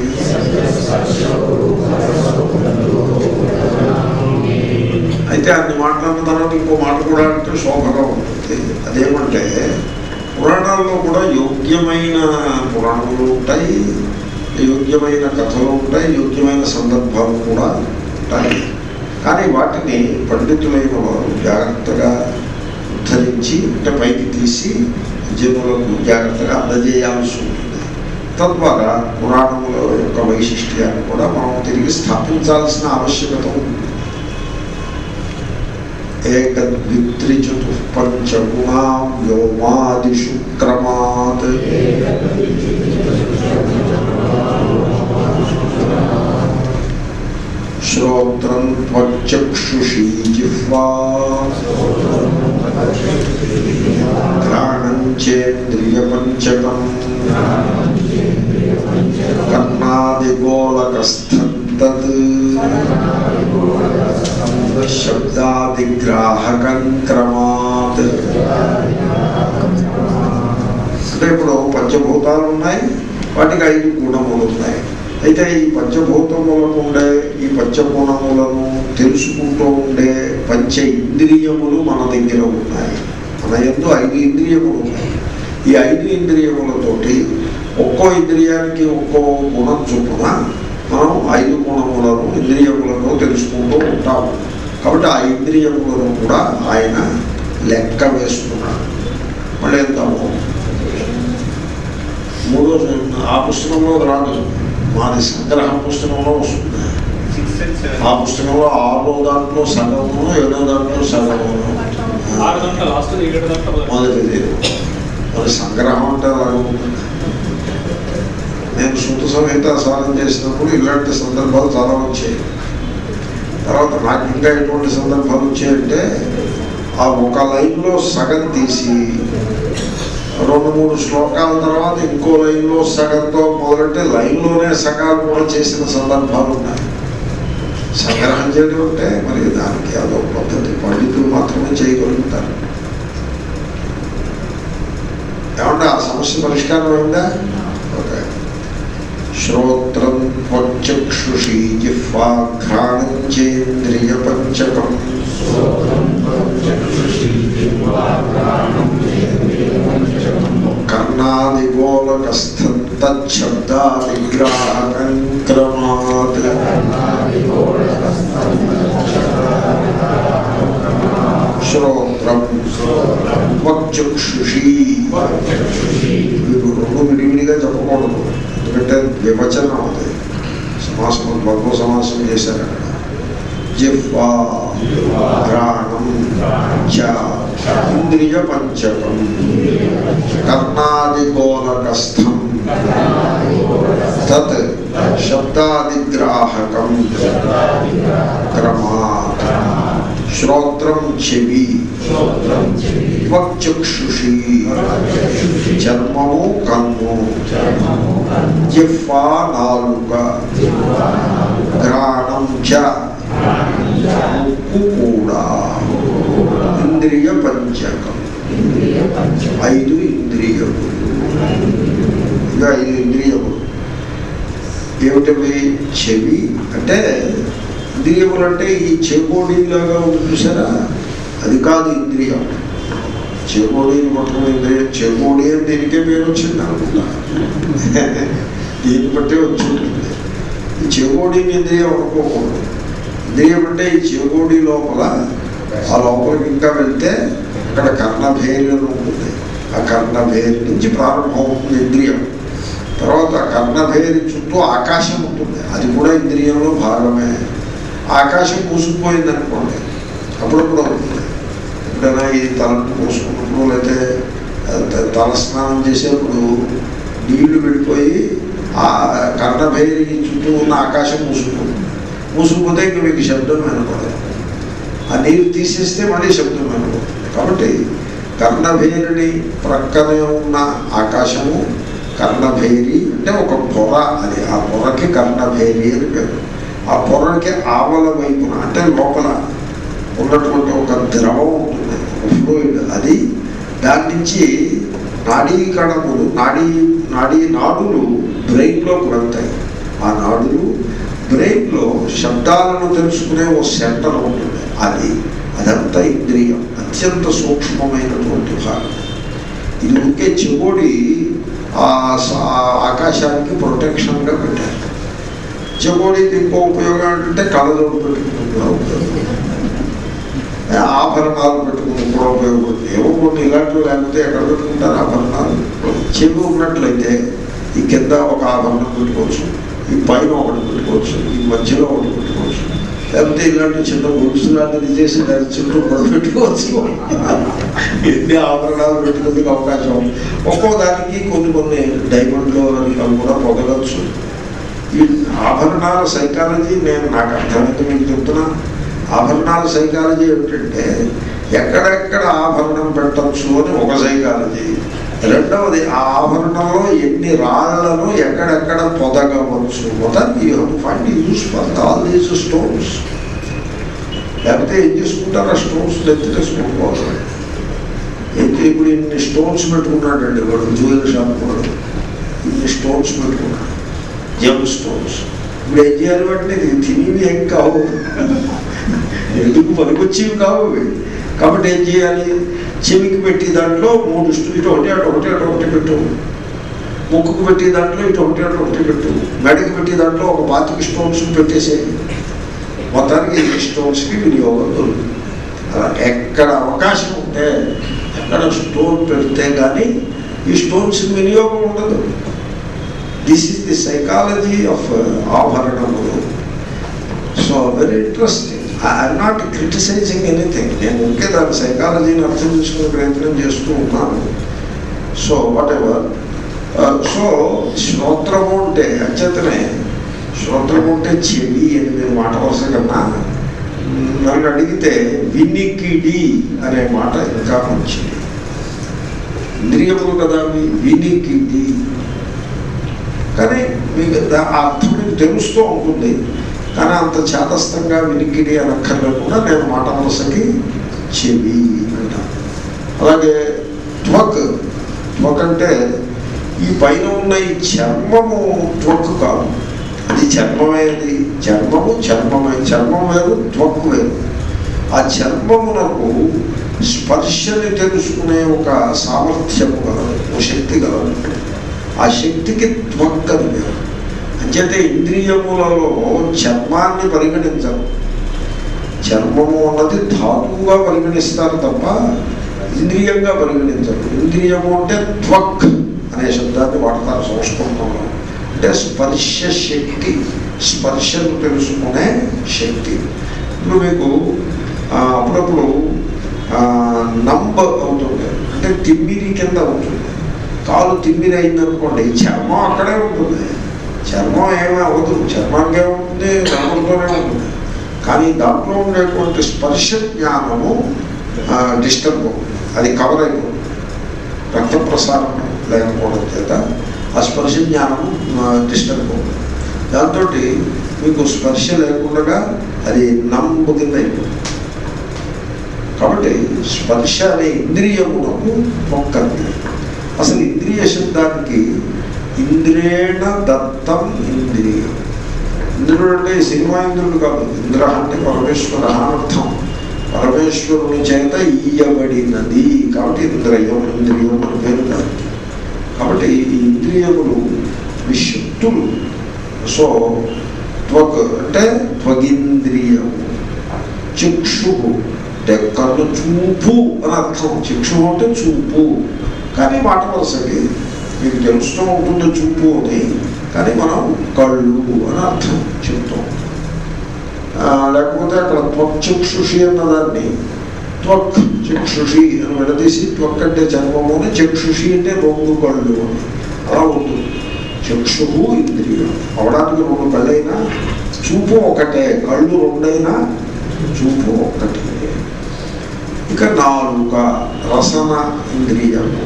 అయితే అన్ని మాట్లాడిన తర్వాత ఇంకో మాట కూడా అంటే శోభగా ఉంటుంది అదేమంటే పురాణాల్లో కూడా యోగ్యమైన పురాణములు ఉంటాయి యోగ్యమైన కథలు ఉంటాయి యోగ్యమైన సందర్భాలు కూడా ఉంటాయి కానీ వాటిని పండితులైన వారు జాగ్రత్తగా ఉద్ధరించి అంటే పైకి తీసి జనులకు జాగ్రత్తగా అందజేయాల్సి ఉంటుంది తద్వారా పురాణముల యొక్క వైశిష్ట్యాన్ని కూడా మనం తిరిగి స్థాపించాల్సిన ఆవశ్యకత ఉంది ఏకద్విత్రిచతుఃపంచగుణా వ్యోమాదిషు క్రమాత్ శ్రోత్రం త్వచక్షుషీ జిహ్వా ఘ్రాణం చేంద్రియపంచకం కర్ణాదిగోళకస్థం తత్ శబ్దాదిగ్రాహకం క్రమాత్ అంటే ఇప్పుడు పంచభూతాలు ఉన్నాయి వాటికి ఐదు గుణములు ఉన్నాయి అయితే ఈ పంచభూతములకు ఉండే ఈ పంచగుణములను తెలుసుకుంటూ ఉండే పంచ ఇంద్రియములు మన దగ్గర ఉన్నాయి మన ఎందు ఐదు ఇంద్రియములు ఉన్నాయి ఈ ఐదు ఇంద్రియములతోటి ఒక్కో ఇంద్రియానికి ఒక్కో గుణం చొప్పున మనం ఐదు గుణములను ఇంద్రియములను తెలుసుకుంటూ ఉంటాము కాబట్టి ఆ ఇంద్రియములను కూడా ఆయన లెక్క వేస్తున్నాడు మళ్ళీ వెళ్తాము మూడో ఆ పుస్తకంలో రాదు మాది సంగ్రహ పుస్తకంలో వస్తుంది ఆ పుస్తకంలో ఆరో దాంట్లో సగము ఏడో దాంట్లో సగము ఆరు గంటల లాస్ట్ ఏడు గంటల మొదటిది మరి సంగ్రహం అంటే అలాగే ఉంటుంది నేను సూత సంహిత సాధన చేసినప్పుడు ఇలాంటి సందర్భాలు చాలా వచ్చాయి తర్వాత నాకు ఇంకా ఎటువంటి సందర్భాలు వచ్చాయంటే ఆ ఒక లైన్లో సగం తీసి రెండు మూడు శ్లోకాల తర్వాత ఇంకో లైన్లో సగంతో మొదలెట్టి లైన్లోనే సగాలు కూడా చేసిన సందర్భాలు ఉన్నాయి సంగ్రహం చేయడం అంటే మరి దానికి అదో పద్ధతి పండితులు మాత్రమే చేయగలుగుతారు ఏమంటే ఆ సమస్య పరిష్కారం అయిందా ఓకే శ్రోత్రం త్వచక్షుషీ జిహ్వా ఘ్రాణం చేంద్రియ పంచకం కర్ణాదిగోళకస్థం తచ్చబ్దాదిగ్రాహకం క్రమాత్ శ్రోత్రం త్వచక్షుషీ వీరు రెండు విడివిడిగా చెప్పకూడదు ఎందుకంటే విభజనం అది సమాసం ద్వంద్వ సమాసం చేశారు అక్కడ జిహ్వా ఘ్రాణం చ ఇంద్రియ పంచకం కర్ణాదిగోళకస్థం తత్ శబ్దాదిగ్రాహకం క్రమాత్ శ్రోత్రం చెవి త్వచక్షుషి చర్మము కన్ను జిహ్వా నాలుక ఘ్రాణం చ ముక్కు కూడా ఇంద్రియ పంచకం ఐదు ఇంద్రియములు ఇక ఐదు ఇంద్రియములు ఏమిటవి చెవి అంటే ఇంద్రియములు అంటే ఈ చెకోడీలాగా ఉంది చూసారా అది కాదు ఇంద్రియం చెకోడీని పట్టుకుని ఇంద్రియం చెకోడీ అని దీనికే పేరు వచ్చింది అనుకుంటా దీన్ని బట్టే వచ్చి ఉంటుంది ఈ చెకోడీని ఇంద్రియం అనుకోకూడదు ఇంద్రియం అంటే ఈ చెకోడీ లోపల ఆ లోపలికి ఇంకా వెళ్తే అక్కడ కర్ణభేరి అని ఉంటుంది ఆ కర్ణభేరి నుంచి ప్రారంభమవుతుంది ఇంద్రియం తర్వాత కర్ణభేరి చుట్టూ ఆకాశం ఉంటుంది అది కూడా ఇంద్రియంలో భాగమే ఆకాశం మూసుకుపోయింది అనుకోండి అప్పుడప్పుడు అవుతుంది ఎప్పుడైనా ఈ తలంపు మూసుకున్నప్పుడు లేకపోతే త- తల స్నానం చేసేప్పుడు నీళ్లు వెళ్ళిపోయి ఆ కర్ణభేరి చుట్టూ ఉన్న ఆకాశం మూసుకుపోతుంది మూసుకుపోతే ఇంక మీకు శబ్దం వినపడదు ఆ నీరు తీసేస్తే మళ్ళీ శబ్దం వినపడుతుంది కాబట్టి కర్ణభేరిని ప్రక్కనే ఉన్న ఆకాశము కర్ణభేరి అంటే ఒక పొర అది ఆ పొరకి కర్ణభేరి అని పేరు ఆ పొరకి ఆవల వైపున అంటే లోపల ఉన్నటువంటి ఒక ద్రవం ఉంటుంది ఒక ఫ్లూయిడ్ అది దాని నుంచి నాడీ కణములు నాడీ నాడీ నాడులు బ్రెయిన్లోకి వెళ్తాయి ఆ నాడులు బ్రెయిన్లో శబ్దాలను తెలుసుకునే ఓ సెంటర్ ఉంటుంది అది అదంతా ఇంద్రియం అత్యంత సూక్ష్మమైనటువంటి భాగం ఇది ఉంటే చెవుడి ఆ స- ఆ ఆకాశానికి ప్రొటెక్షన్గా పెట్టారు చెవుడికి ఇంకో ఉపయోగం ఏంటంటే కళ్ళజోడు పెట్టుకుని కూడా ఉపయోగం ఏ ఆభరణాలు పెట్టుకుని కూడా ఉపయోగపడుతుంది ఏవో కొన్ని ఇలాంటివి లేకపోతే ఎక్కడ పెట్టుకుంటారు ఆభరణాలు చెవి ఉన్నట్లయితే ఈ కింద ఒక ఆభరణం పెట్టుకోవచ్చు ఈ పైన ఒకటి పెట్టుకోవచ్చు ఈ మధ్యలో ఒకటి పెట్టుకోవచ్చు లేకపోతే ఇలాంటి చిన్న గొలుసు లాంటిది చేసి దాని చుట్టూ కూడా పెట్టుకోవచ్చు ఎన్ని ఆభరణాలు పెట్టుకునేందుకు అవకాశం ఒక్కో దానికి కొన్ని కొన్ని డైమండ్లు అవి కూడా పొగలవచ్చు ఈ ఆభరణాల సైకాలజీ నేను నాకు అర్థమైతే మీకు చెప్తున్నా ఆభరణాల సైకాలజీ ఏమిటంటే ఎక్కడెక్కడ ఆభరణం పెట్టచ్చు అని ఒక సైకాలజీ రెండవది ఆ ఆభరణంలో ఎన్ని రాళ్లను ఎక్కడెక్కడ పొదగవచ్చు మొదటి you have to find use for all these stones లేకపోతే ఏం చేసుకుంటారు ఆ స్టోన్స్ ఎత్తిటేసుకుంటుకోవాలి ఏంటి ఇప్పుడు ఇన్ని స్టోన్స్ పెట్టుకున్నాడండి వాడు జ్యువెల్ షాప్ వాడు ఇన్ని స్టోన్స్ పెట్టుకున్నాడు జెమ్ స్టోన్స్ ఇప్పుడు ఏం చేయాలి వాటిని ఇది తినేవి ఏం కావు ఎందుకు పనికొచ్చేవి కావు ఇవి. కాబట్టి ఏం చేయాలి చెవికి పెట్టి దాంట్లో మూడు స్టూ ఇటు ఒకటి అటు ఒకటి అటు ఒకటి పెట్టు ముక్కుకు పెట్టి దాంట్లో ఇటు ఒకటి అటు ఒకటి పెట్టు మెడకి పెట్టి దాంట్లో ఒక బాతికి స్టోన్స్ పెట్టేసేయి మొత్తానికి ఈ స్టోన్స్కి వినియోగం దొరుకుతుంది అలా ఎక్కడ అవకాశం ఉంటే ఎక్కడ స్టోన్ పెడితే కానీ ఈ స్టోన్స్కి వినియోగం ఉండదు this is the psychology of ఆభరణములు so very interesting I'm not criticising anything నేను ఇంకే దాని సైకాలజీని అర్థం చేసుకునే ప్రయత్నం చేస్తూ ఉన్నాను సో వాట్ ఎవర్ సో శ్రోత్రము అంటే అంచేతనే శ్రోత్రము అంటే చెవి అని మీరు మాట వరుస కన్నా నన్ను అడిగితే వినికిడి అనే మాట ఇంకా మంచిది ఇంద్రియములు కదా అవి వినికిడి కానీ మీకు దా- ఆ అర్థం మీకు తెలుస్తూ ఉంటుంది కానీ అంత చేతస్థంగా వినికిడి అనక్కర్లేకుండా నేను మాట వరుసకి చెవి అంటాను అలాగే త్వక్ త్వక్ అంటే ఈ పైన ఉన్న ఈ చర్మము త్వక్ కాదు అది చర్మమేది చర్మము చర్మమే చర్మం వేరు త్వక్ వేరు ఆ చర్మమునకు స్పర్శని తెలుసుకునే ఒక సామర్థ్యము గలదు ఒక శక్తి గలదు ఆ శక్తికి త్వక్ అని పేరు అంచేతే ఇంద్రియములలో చర్మాన్ని పరిగణించరు చర్మము అన్నది ధాతువుగా పరిగణిస్తారు తప్ప ఇంద్రియంగా పరిగణించరు ఇంద్రియము అంటే త్వక్ అనే శబ్దాన్ని వాడతారు సంస్కృతంలో అంటే స్పర్శ శక్తి స్పర్శను తెలుసుకునే శక్తి ఇప్పుడు మీకు ఆ, అప్పుడప్పుడు ఆ, నంబ అవుతుంది అంటే తిమ్మిరి కింద ఉంటుంది కాలు తిమ్మిరి అయిందనుకోండి చర్మం అక్కడే ఉంటుంది చర్మం ఏమీ అవ్వదు చర్మానికి ఏముంటుంది కనపడుతూనే ఉంటుంది కానీ దాంట్లో ఉండేటువంటి స్పర్శ జ్ఞానము డిస్టర్బ్ అవుతుంది అది కవర్ అయిపోతుంది రక్త ప్రసారం లేకపోవడం చేత ఆ స్పర్శ జ్ఞానము డిస్టర్బ్ అవుతుంది దాంతో మీకు స్పర్శ లేకుండా అది నమ్ము కింద అయిపోతుంది కాబట్టి స్పర్శ అనే ఇంద్రియమునకు మొక్కది అసలు ఇంద్రియ శబ్దానికి ఇంద్రేణ దత్తం ఇంద్రియం ఇంద్రుడు అంటే సినిమా ఇంద్రుడు కాదు ఇంద్ర అంటే పరమేశ్వర అని అర్థం పరమేశ్వరుని చేత ఇయ్యబడినది కాబట్టి ఇంద్రియం ఇంద్రియం అని పేరు దానికి కాబట్టి ఈ ఇంద్రియములు విశక్తులు సో త్వక్ అంటే త్వగింద్రియము చక్షు అంటే కన్ను చూపు అని అర్థం చక్షు అంటే చూపు కానీ మాట వరుసకి మీకు తెలుస్తూ ఉంటుంది చూపు అని కానీ మనం కళ్ళు అని అర్థం చెప్తాం ఆ, లేకపోతే అక్కడ త్వక్ చక్షుషి అన్నదాన్ని త్వక్ చక్షుషి అని విడదీసి త్వక్ అంటే చర్మము అని చక్షుషి అంటే రెండు కళ్ళు అని అలా ఉంటుంది చక్షు ఇంద్రియం అవడానికి రెండు కళ్ళైనా చూపు ఒకటే కళ్ళు రెండైనా చూపు ఒక్కటే ఇక నాలుక రసన ఇంద్రియము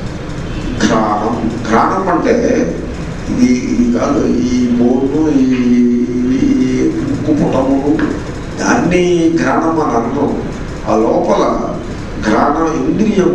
ఘ్రాణం ఘ్రాణం అంటే ఇది ఇది కాదు ఈ బోర్డు ఈ ఈ ముక్కు పుటములు దాన్ని ఘ్రాణం అని అనరు ఆ లోపల ఘ్రాణ ఇంద్రియం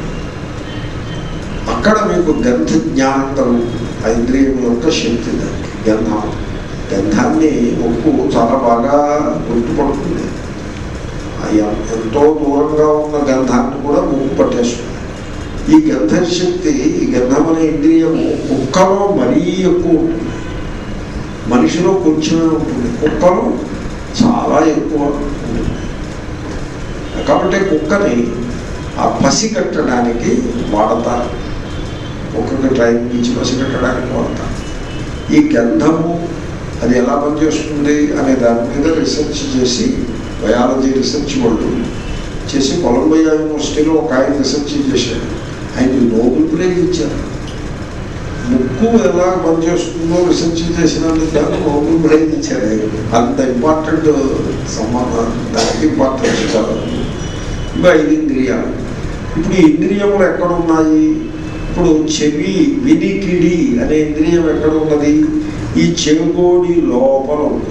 అక్కడ మీకు గంధ జ్ఞానం కలుగుతుంది ఆ ఇంద్రియం యొక్క శక్తి దానికి గంధం గంధాన్ని ముక్కు చాలా బాగా గుర్తుపడుతుంది ఆ ఎం- ఎంతో దూరంగా ఉన్న గంధాన్ని కూడా ముక్కు పట్టేస్తుంది ఈ గంధ శక్తి ఈ గంధం అనే ఇంద్రియము కుక్కలో మరీ ఎక్కువ ఉంటుంది మనిషిలో కొంచెమే ఉంటుంది కుక్కలో చాలా ఎక్కువ ఉంటుంది కాబట్టి కుక్కని ఆ పసి కట్టడానికి వాడతారు కుక్కకి ట్రైనింగ్ ఇచ్చి పసి కట్టడానికి వాడతారు ఈ గంధము అది ఎలా పనిచేస్తుంది అనే దాని మీద రీసెర్చ్ చేసి బయాలజీ రీసెర్చ్ వాళ్ళు చేసి కొలంబియా యూనివర్సిటీలో ఒక ఆయన రీసెర్చ్ చేశాడు ఆయనకి నోబెల్ ప్రైజ్ ఇచ్చారు ముక్కు ఎలా పనిచేస్తుందో రీసెర్చ్ చేసినందుకు గాను నోబెల్ ప్రైజ్ ఇచ్చారు ఆయన అంత ఇంపార్టెంట్ సంబంధం దానికి ఇంపార్టెన్స్ కాదు ఇవి ఐదు ఇంద్రియాలు ఇప్పుడు ఈ ఇంద్రియములు ఎక్కడ ఉన్నాయి ఇప్పుడు చెవి వినికిడి అనే ఇంద్రియం ఎక్కడ ఉన్నది ఈ చెవిగోడి లోపల ఉంది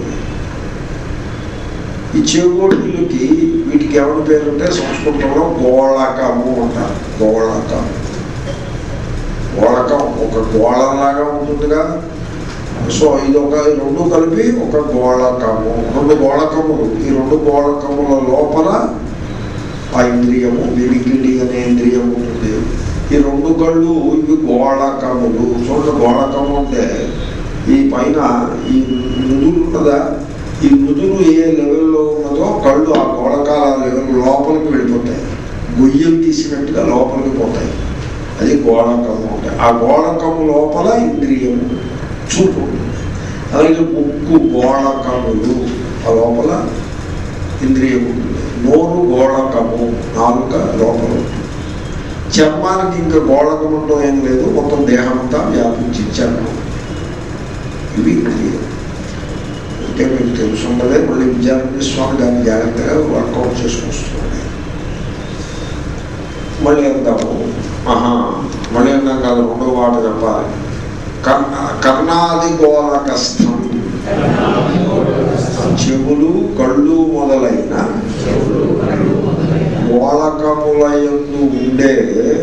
ఈ చెవిగోడిలకి వీటికి ఎవరి పేరు అంటే సంస్కృతంలో గోళకము అంటారు గోళకం గోళకం ఒక గోళలాగా ఉంటుందిగా సో ఇది ఒక ఈ రెండు కలిపి ఒక గోళకము రెండు గోళకములు ఈ రెండు గోళకముల లోపల ఆ ఇంద్రియము వినికిడి అనే ఇంద్రియం ఉంటుంది ఈ రెండు కళ్ళు ఇవి గోళకములు చూడండి గోళకము అంటే ఈ పైన ఈ నుదురు ఉన్నదా ఈ నుదురు ఏ లెవెల్లో ఉన్నదో కళ్ళు ఆ గోళకాల లెవెల్ లోపలికి వెళ్ళిపోతాయి గొయ్యం తీసినట్టుగా లోపలికి పోతాయి అది గోళకము అంటే ఆ గోళకము లోపల ఇంద్రియము చూపు ఉంటుంది. అలాగే ముక్కు గోళకములు ఆ లోపల ఇంద్రియం ఉంటుంది నోరు గోళకము నాలుక లోపల ఉంటుంది చర్మానికి ఇంకా గోళకం ఉండడం ఏం లేదు మొత్తం దేహం అంతా వ్యాపించి చర్మం ఇవి ఇంద్రియం అంటే మీకు తెలుసు ఉన్నదే మళ్ళీ విద్యారణ్య స్వామి దాన్ని జాగ్రత్తగా వర్కౌట్ చేసుకొస్తున్నాడు మళ్ళీ అందాము ఆహా మళ్ళీ అందాం కాదు రెండో మాట చెప్పాలి కర్ణ కర్ణాది గోళకస్థం చెవులు కళ్ళు మొదలైన గోళకములయందు ఉండే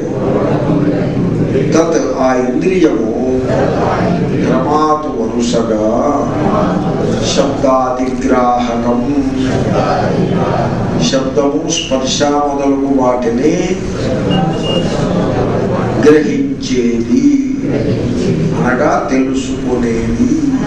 తత్ ఆ ఇంద్రియము క్రమాతు వరుసగా శబ్దాదిగ్రాహకం శబ్దము స్పర్శ మొదలగు వాటిని గ్రహించేది అనగా తెలుసుకునేది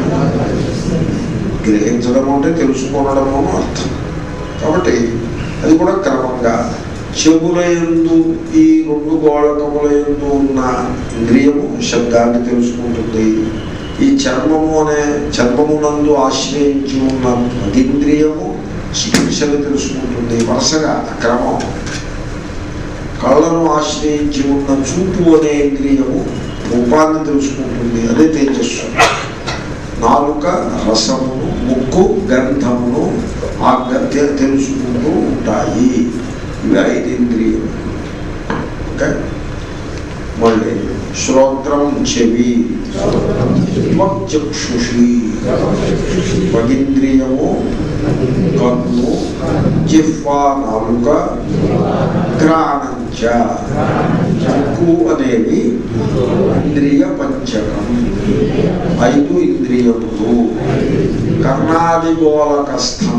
గ్రహించడం అంటే తెలుసుకోవడము అని అర్థం కాబట్టి అది కూడా క్రమంగా చెవుల యందు ఈ రెండు గోళకముల యందు ఉన్న ఇంద్రియము శబ్దాన్ని తెలుసుకుంటుంది ఈ చర్మము అనే చర్మమునందు ఆశ్రయించి ఉన్న మదింద్రియము స్పర్శను తెలుసుకుంటుంది వరుసగా ఆ క్రమం కళ్ళను ఆశ్రయించి ఉన్న చూపు అనే ఇంద్రియము రూపాన్ని తెలుసుకుంటుంది అదే తేజస్సు నాలుక రసమును ముక్కు గంధమును ఆ గ- తె- తెలుసుకుంటూ ఉంటాయి ఇవి ఐదు ఇంద్రియములు ఓకే మళ్ళీ శ్రోత్రం చెవి చక్షుషి మగింద్రియము కన్ను జిహ్వా నాలుక గ్రాణంచ ముక్కు అనేవి ఇంద్రియ పంచకం ఐదు ఇంద్రియములు కర్ణాది గోళకస్థం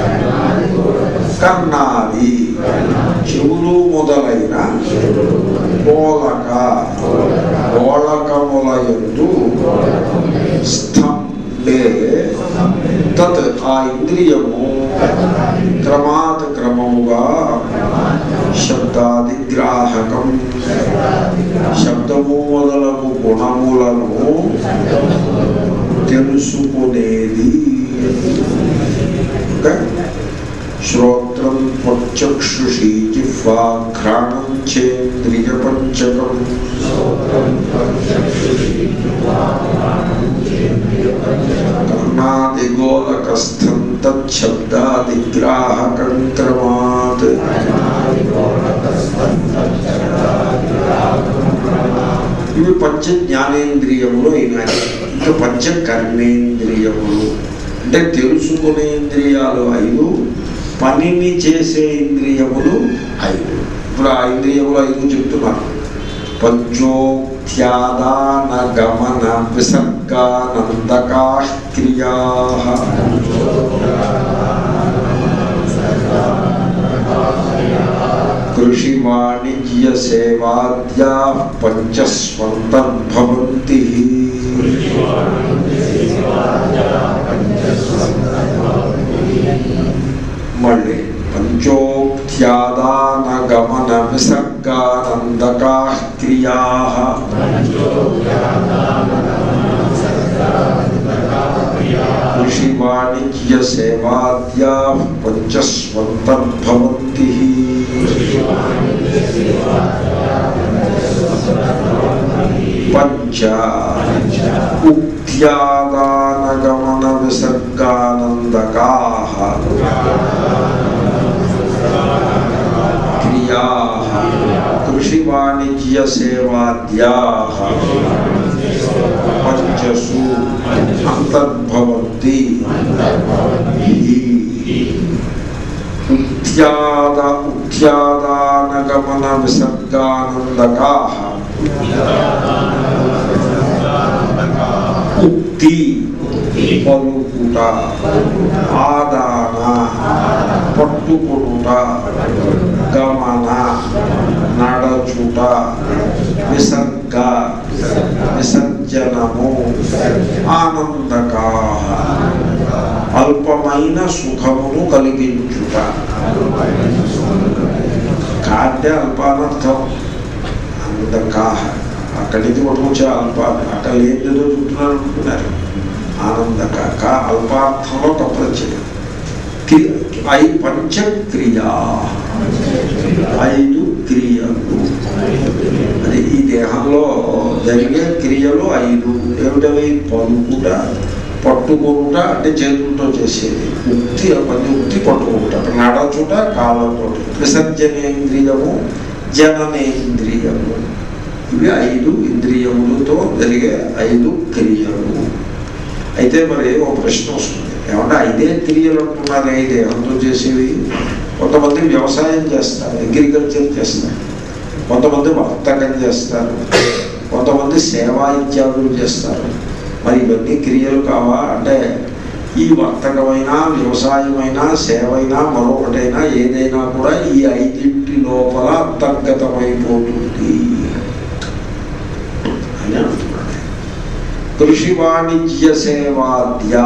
కర్ణాది చెవులు మొదలైన గోళక గోళకముల ఎందు స్థం లే తత్ ఆ ఇంద్రియము క్రమాత్ క్రమముగా శబ్దాదిగ్రాహకం శబ్దము మొదలగు గుణములను తెలుసుకునేది ఓకే? శ్రోత్రం త్వచక్షుషి జిహ్వా ఘ్రాణం చేంద్రియ పంచకం కర్ణాదిగోళకస్థం తచ్చబ్దాదిగ్రాహకం క్రమాత్ ఇవి పంచ జ్ఞానేంద్రియములు అయినాయి ఇంకా పంచ కర్మేంద్రియములు అంటే తెలుసుకునే ఇంద్రియాలు ఐదు పనిని చేసే ఇంద్రియములు ఐదు ఇప్పుడు ఆ ఇంద్రియములు ఐదు చెప్తున్నారు పంచోక్త్యాదాన గమన విసర్గానందకా క్రియా కృషి వాణిజ్య సేవాద్యా పంచస్వంతర్భవంతి మళ్ళీ పంచోక్త్యాదాన గమన విసర్గానందకా క్రియా కృషి వాణిజ్య సేవాద్యా పంచస్వంతర్భవంతి పంచ ఉక్త్యాదానగమన విసర్గానందకా క్రియా కృషి వాణిజ్య సేవాద్యా పంచసు అంతర్భవంతి ఉత్యాద ఉత్యాదానగమన విసర్గానందకా ఉక్తి పలుకుట ఆదాన పట్టుకొనుట గమన నడచుట విసర్గ విసర్జనము ఆనందకా అల్పమైన సుఖమును కలిగించుట కాంటే అల్పానర్థం అందకా అక్కడి నుంచి పట్టుకొచ్చే అల్ప అక్కడ ఏంటో చెప్తున్నారు అనుకుంటున్నారు ఆనందక కా అల్పార్థంలో తప్పొచ్చింది ఐ పంచక్రియా ఐదు క్రియలు అది ఈ దేహంలో జరిగే క్రియలు ఐదు ఏమిటవి పలుకుట పట్టుకుంట అంటే చేతులతో చేసేది ఉక్తి పని ఉక్తి పట్టుకుంట నడచుట కాళ్ళతో విసర్జనేంద్రియము జననేంద్రియము ఇవి ఐదు ఇంద్రియములతో జరిగే ఐదు క్రియలు అయితే మరి ఓ ప్రశ్న వస్తుంది ఏమంటే ఐదే క్రియలు అంటున్నారే ఈ దేహంతో చేసేవి కొంతమంది వ్యవసాయం చేస్తారు అగ్రికల్చర్ చేస్తారు కొంతమంది వర్తకం చేస్తారు కొంతమంది సేవా ఇత్యాదులు చేస్తారు మరి ఇవన్నీ క్రియలు కావా అంటే ఈ వర్తకమైనా వ్యవసాయమైనా సేవైనా మరొకటైనా ఏదైనా కూడా ఈ ఐదింటి లోపల అంతర్గతమైపోతుంది అని అంటున్నాడు కృషి వాణిజ్య సేవాద్యా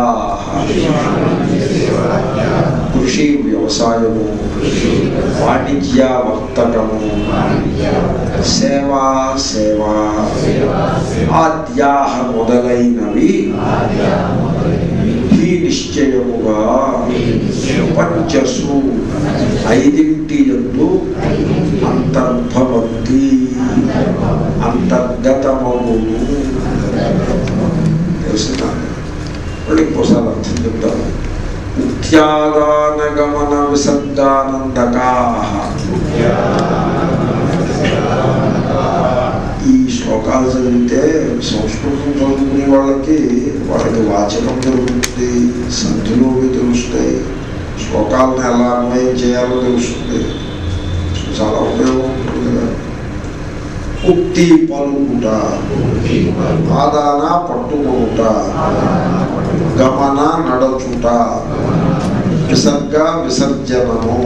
కృషి వ్యవసాయము వాణిజ్య వర్తకము సేవా సేవా ఆద్యా మొదలైనవి ఈ నిశ్చయముగా పంచసు ఐదింటి ఎందు అంతర్భవంతి అంతర్గతమగును తెలిసిందా మళ్ళీ ఇంకోసారి అర్థం చెప్తాను ఉత్యాదానగమన విసర్గానందకా ఈ శ్లోకాలు చదివితే సంస్కృతం చదువుకునే వాళ్ళకి వాళ్ళకి వాచకం దొరుకుతుంది సంధులు అవి తెలుస్తాయి శ్లోకాలను ఎలా అన్వయం చేయాలో తెలుస్తుంది చాలా ఉపయోగం ఉంటుంది కదా ఉక్తి పలుకుట ఆదాన పట్టుకొనుట గమన నడచుట విసర్గ విసర్జనము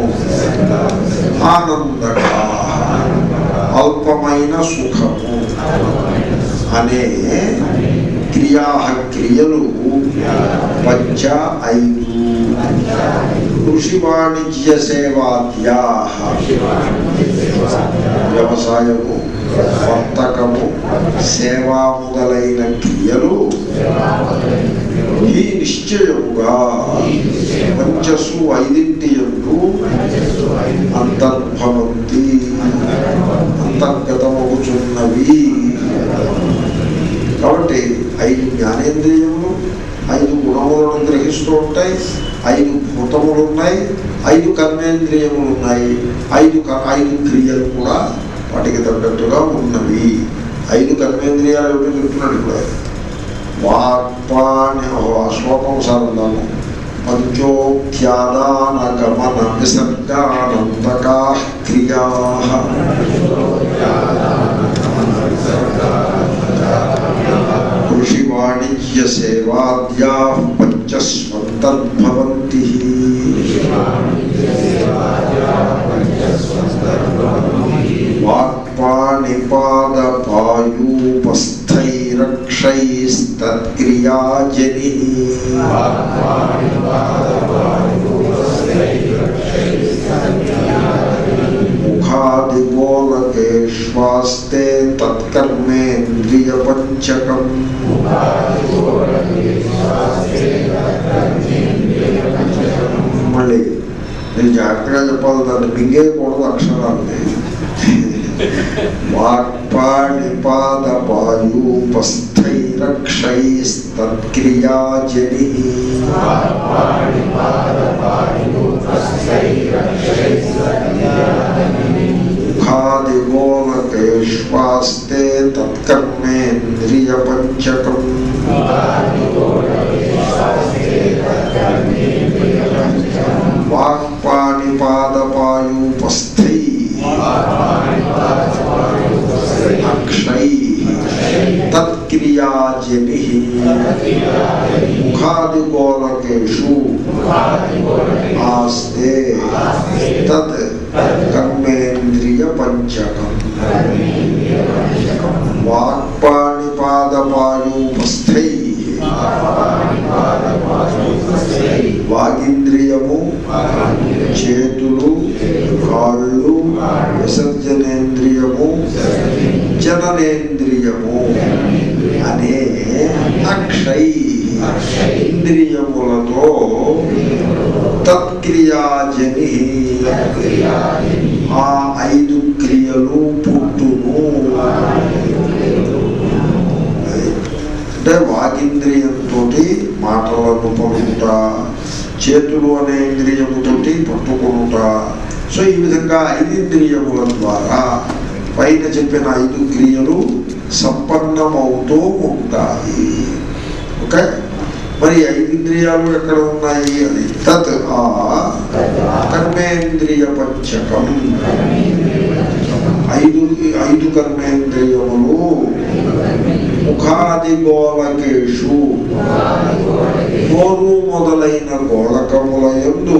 ఆనందక అల్పమైన సుఖము అనే క్రియా క్రియలు పంచ ఐదు కృషి వాణిజ్య సేవాద్యా వ్యవసాయము వర్తకము సేవా మొదలైన క్రియలు ఈ నిశ్చయముగా పంచసు ఐదింటి ఎందు అంతర్భవంతి అంతర్గతమవుతున్నవి కాబట్టి ఐదు జ్ఞానేంద్రియములు ఐదు గుణములను గ్రహిస్తూ ఉంటాయి ఐదు భూతములు ఉన్నాయి ఐదు కర్మేంద్రియములు ఉన్నాయి ఐదు క- ఐదు క్రియలు కూడా వాటికి తగ్గట్టుగా ఉన్నవి ఐదు కర్మేంద్రియాలు ఏమిటో చెప్తున్నాడు ఇప్పుడు ఆయన. వాక్పాణి ఓ ఆ శ్లోకం సారందాము పంచోఖ్యాదాన గమన విసర్గానంతకా క్రియా కృషి వాణిజ్య సేవాద్యా పంచస్వంతర్భవంతి వాక్పాణిపాదపాయూపస్థైరక్షైస్తత్క్రియాజని ముఖాదిగోలకేష్వాస్తే తత్కర్మేంద్రియపంచకం మళ్ళీ నేను జాగ్రత్తగా చెప్పాలి దాన్ని మింగేయకూడదు అక్షరాలని వాక్పాణిపాదపాయూపస్థైరక్షైస్తత్క్రియాజని ముఖాదిగోలకేష్వాస్తే తత్కర్మేంద్రియపంచకం వాక్పాణిపాదపాయూపస్థై అక్షై తత్క్రియాజని ముఖాదిగోలకేషు ఆస్తే తత్ కర్మేంద్రియ పంచకం వాక్పాణిపాదపాయూపస్థై వాగింద్రియము చేతులు కాళ్ళు విసర్జనేంద్రియము జననేంద్రియము అనే అక్షై ఇంద్రియములతో తత్క్రియాజని ఆ ఐదు క్రియలు పుట్టును అంటే వాగింద్రియంతో మాటలను పలుకుట చేతులు అనే ఇంద్రియముతోటి పట్టుకొనుట సో ఈ విధంగా ఐదింద్రియముల ద్వారా పైన చెప్పిన ఐదు క్రియలు సంపన్నమవుతూ ఉంటాయి ఓకే మరి ఐదు ఇంద్రియాలు ఎక్కడ ఉన్నాయి అది తత్ ఆ కర్మేంద్రియ పంచకం ఐదు ఐదు కర్మేంద్రియములు ముఖాది గోళకేషు నోరు మొదలైన గోళకముల యందు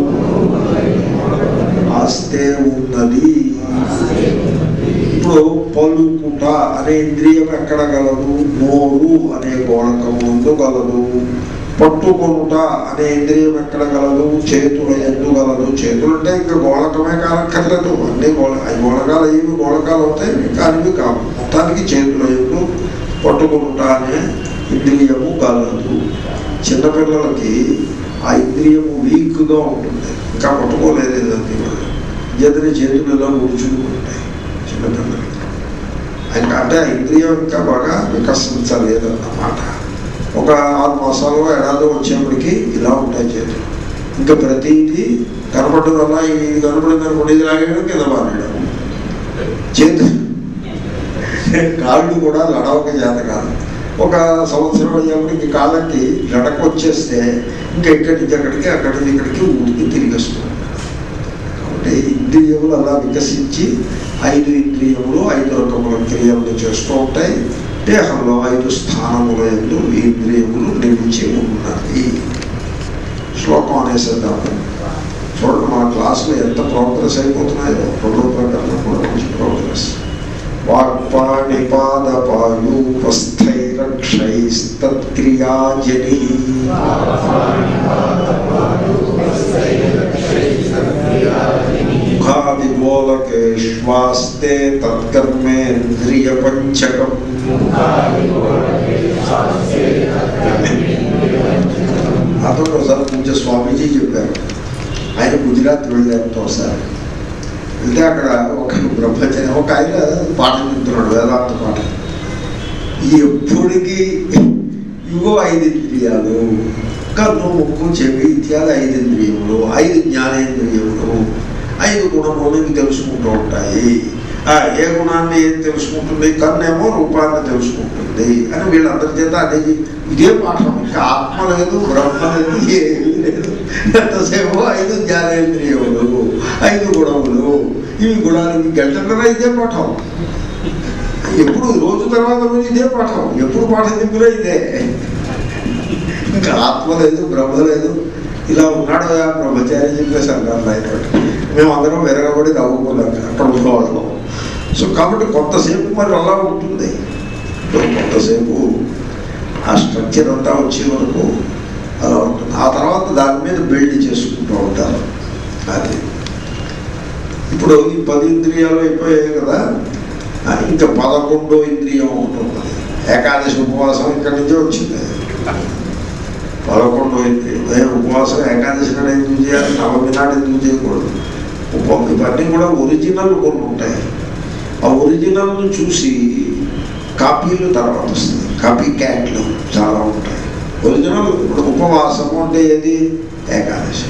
ఆస్తే ఉన్నది ఇప్పుడు పలుకుట అనే ఇంద్రియం ఎక్కడ గలదు నోరు అనే గోళకము ఎందు గలదు పట్టుకొనుట అనే ఇంద్రియం ఎక్కడ గలదు చేతుల ఎందు గలదు చేతులు అంటే ఇంకా గోళకమే కానక్కర్లేదు అన్ని గోళ అవి గోళకాలు అయ్యి గోళకాలు అవుతాయి కానివి కావు మొత్తానికి చేతుల ఎందు పట్టుకొనుట అనే ఇంద్రియము గలదు చిన్నపిల్లలకి ఆ ఇంద్రియము వీక్గా ఉంటుంది ఇంకా పట్టుకోలేదు దాన్ని ఎదురు చేతులు ఇలా ముడుచుకుంటాయి చిన్నపిల్లలకి ఇంకా అంటే ఆ ఇంద్రియం ఇంకా బాగా వికసించలేదన్నమాట ఒక ఆరు మాసాలు ఏడాది వచ్చేప్పటికి ఇలా ఉంటాయి చేతులు ఇంకా ప్రతిదీ కనపడ్డదల్లా ఇది కనపడింది అనుకోండి ఇది లాగేయడం కింద మారేయడం చేతు కాళ్ళు కూడా లడవక చేత కాదు ఒక సంవత్సరం అయ్యేప్పటికి కాళ్ళకి లడక వచ్చేస్తే ఇంకా ఇక్కడి నుంచి అక్కడికి అక్కడి నుంచి ఇక్కడికి ఊరికి తిరిగి వస్తుంది కాబట్టి ఇంద్రియములు అలా వికసించి ఐదు ఇంద్రియములు ఐదు రకముల క్రియలను చేస్తూ ఉంటాయి దేహంలో ఐదు స్థానముల ఎందు ఈ ఇంద్రియములు నిలిచి ఉన్నాయి శ్లోకం అనేసేద్దాము చూడండి మన క్లాసులో ఎంత ప్రోగ్రెస్ అయిపోతున్నాయో రెండో ప్రకటన కూడా మంచి ప్రోగ్రెస్ వాక్పాణిపాదపాయూపస్థైరక్షైస్తత్క్రియాజని ముఖాదిగోళకేష్వాస్తే తత్కర్మేంద్రియ పంచకం అతను ఒకసారి పూజ స్వామీజీ చెప్పారు ఆయన గుజరాత్ వెళ్ళారు ఒకసారి వెళ్తే అక్కడ ఒక బ్రహ్మచర్య ఒక ఆయన పాఠం చెప్తున్నాడు వేదాంత పాఠం ఎప్పటికీ ఇవో ఐదు ఇంద్రియాలు కన్ను ముక్కు చెవి ఇత్యాది ఐదు ఇంద్రియములు ఐదు జ్ఞానేంద్రియములు ఐదు గుణములు ఇవి తెలుసుకుంటూ ఉంటాయి ఆ, ఏ గుణాన్ని ఏం తెలుసుకుంటుంది కన్నేమో రూపాన్ని తెలుసుకుంటుంది అని వీళ్ళందరి చేత అదే ఇదే పాఠం ఇంకా ఆత్మ లేదు బ్రహ్మ లేదు ఏమీ లేదు ఎంతసేపు ఐదు జ్ఞానేంద్రియములు ఐదు గుణములు ఇవి గుణాలు ఇవి గంటన్నర ఇదే పాఠం ఎప్పుడు రోజు తర్వాత రోజు ఇదే పాఠం ఎప్పుడు పాఠం చెప్పినా ఇదే ఇంకా ఆత్మ లేదు బ్రహ్మ లేదు ఇలా ఉన్నాడు ఆ బ్రహ్మచారి చెప్పేసి అన్నారు ఆయన మేమందరం వెరగబడి నవ్వుకున్నాం అక్కడ ఉన్నవాళ్ళం సో కాబట్టి కొంతసేపు మరి అలా ఉంటుంది సో కొంతసేపు ఆ స్ట్రక్చర్ అంతా వచ్చే వరకు అలా ఉంటుంది ఆ తర్వాత దాని మీద బిల్డ్ చేసుకుంటూ ఉంటారు అది ఇప్పుడు ఈ పది ఇంద్రియాలు అయిపోయాయి కదా ఆ, ఇంకా పదకొండో ఇంద్రియం ఒకటి ఉన్నది ఏకాదశి ఉపవాసం ఇక్కడి నుంచే వచ్చింది పదకొండో ఇంద్రియం ఏ ఉపవాసం ఏకాదశి నాడు ఎందుకు చేయాలి నవమి నాడు ఎందుకు చేయకూడదు ఉప ఇవన్నీ కూడా ఒరిజినల్ కొన్ని ఉంటాయి ఆ ఒరిజినల్ను చూసి కాపీలు తర్వాత వస్తాయి కాపీ క్యాట్లు చాలా ఉంటాయి ఒరిజినల్ ఇప్పుడు ఉపవాసము అంటే ఏది ఏకాదశి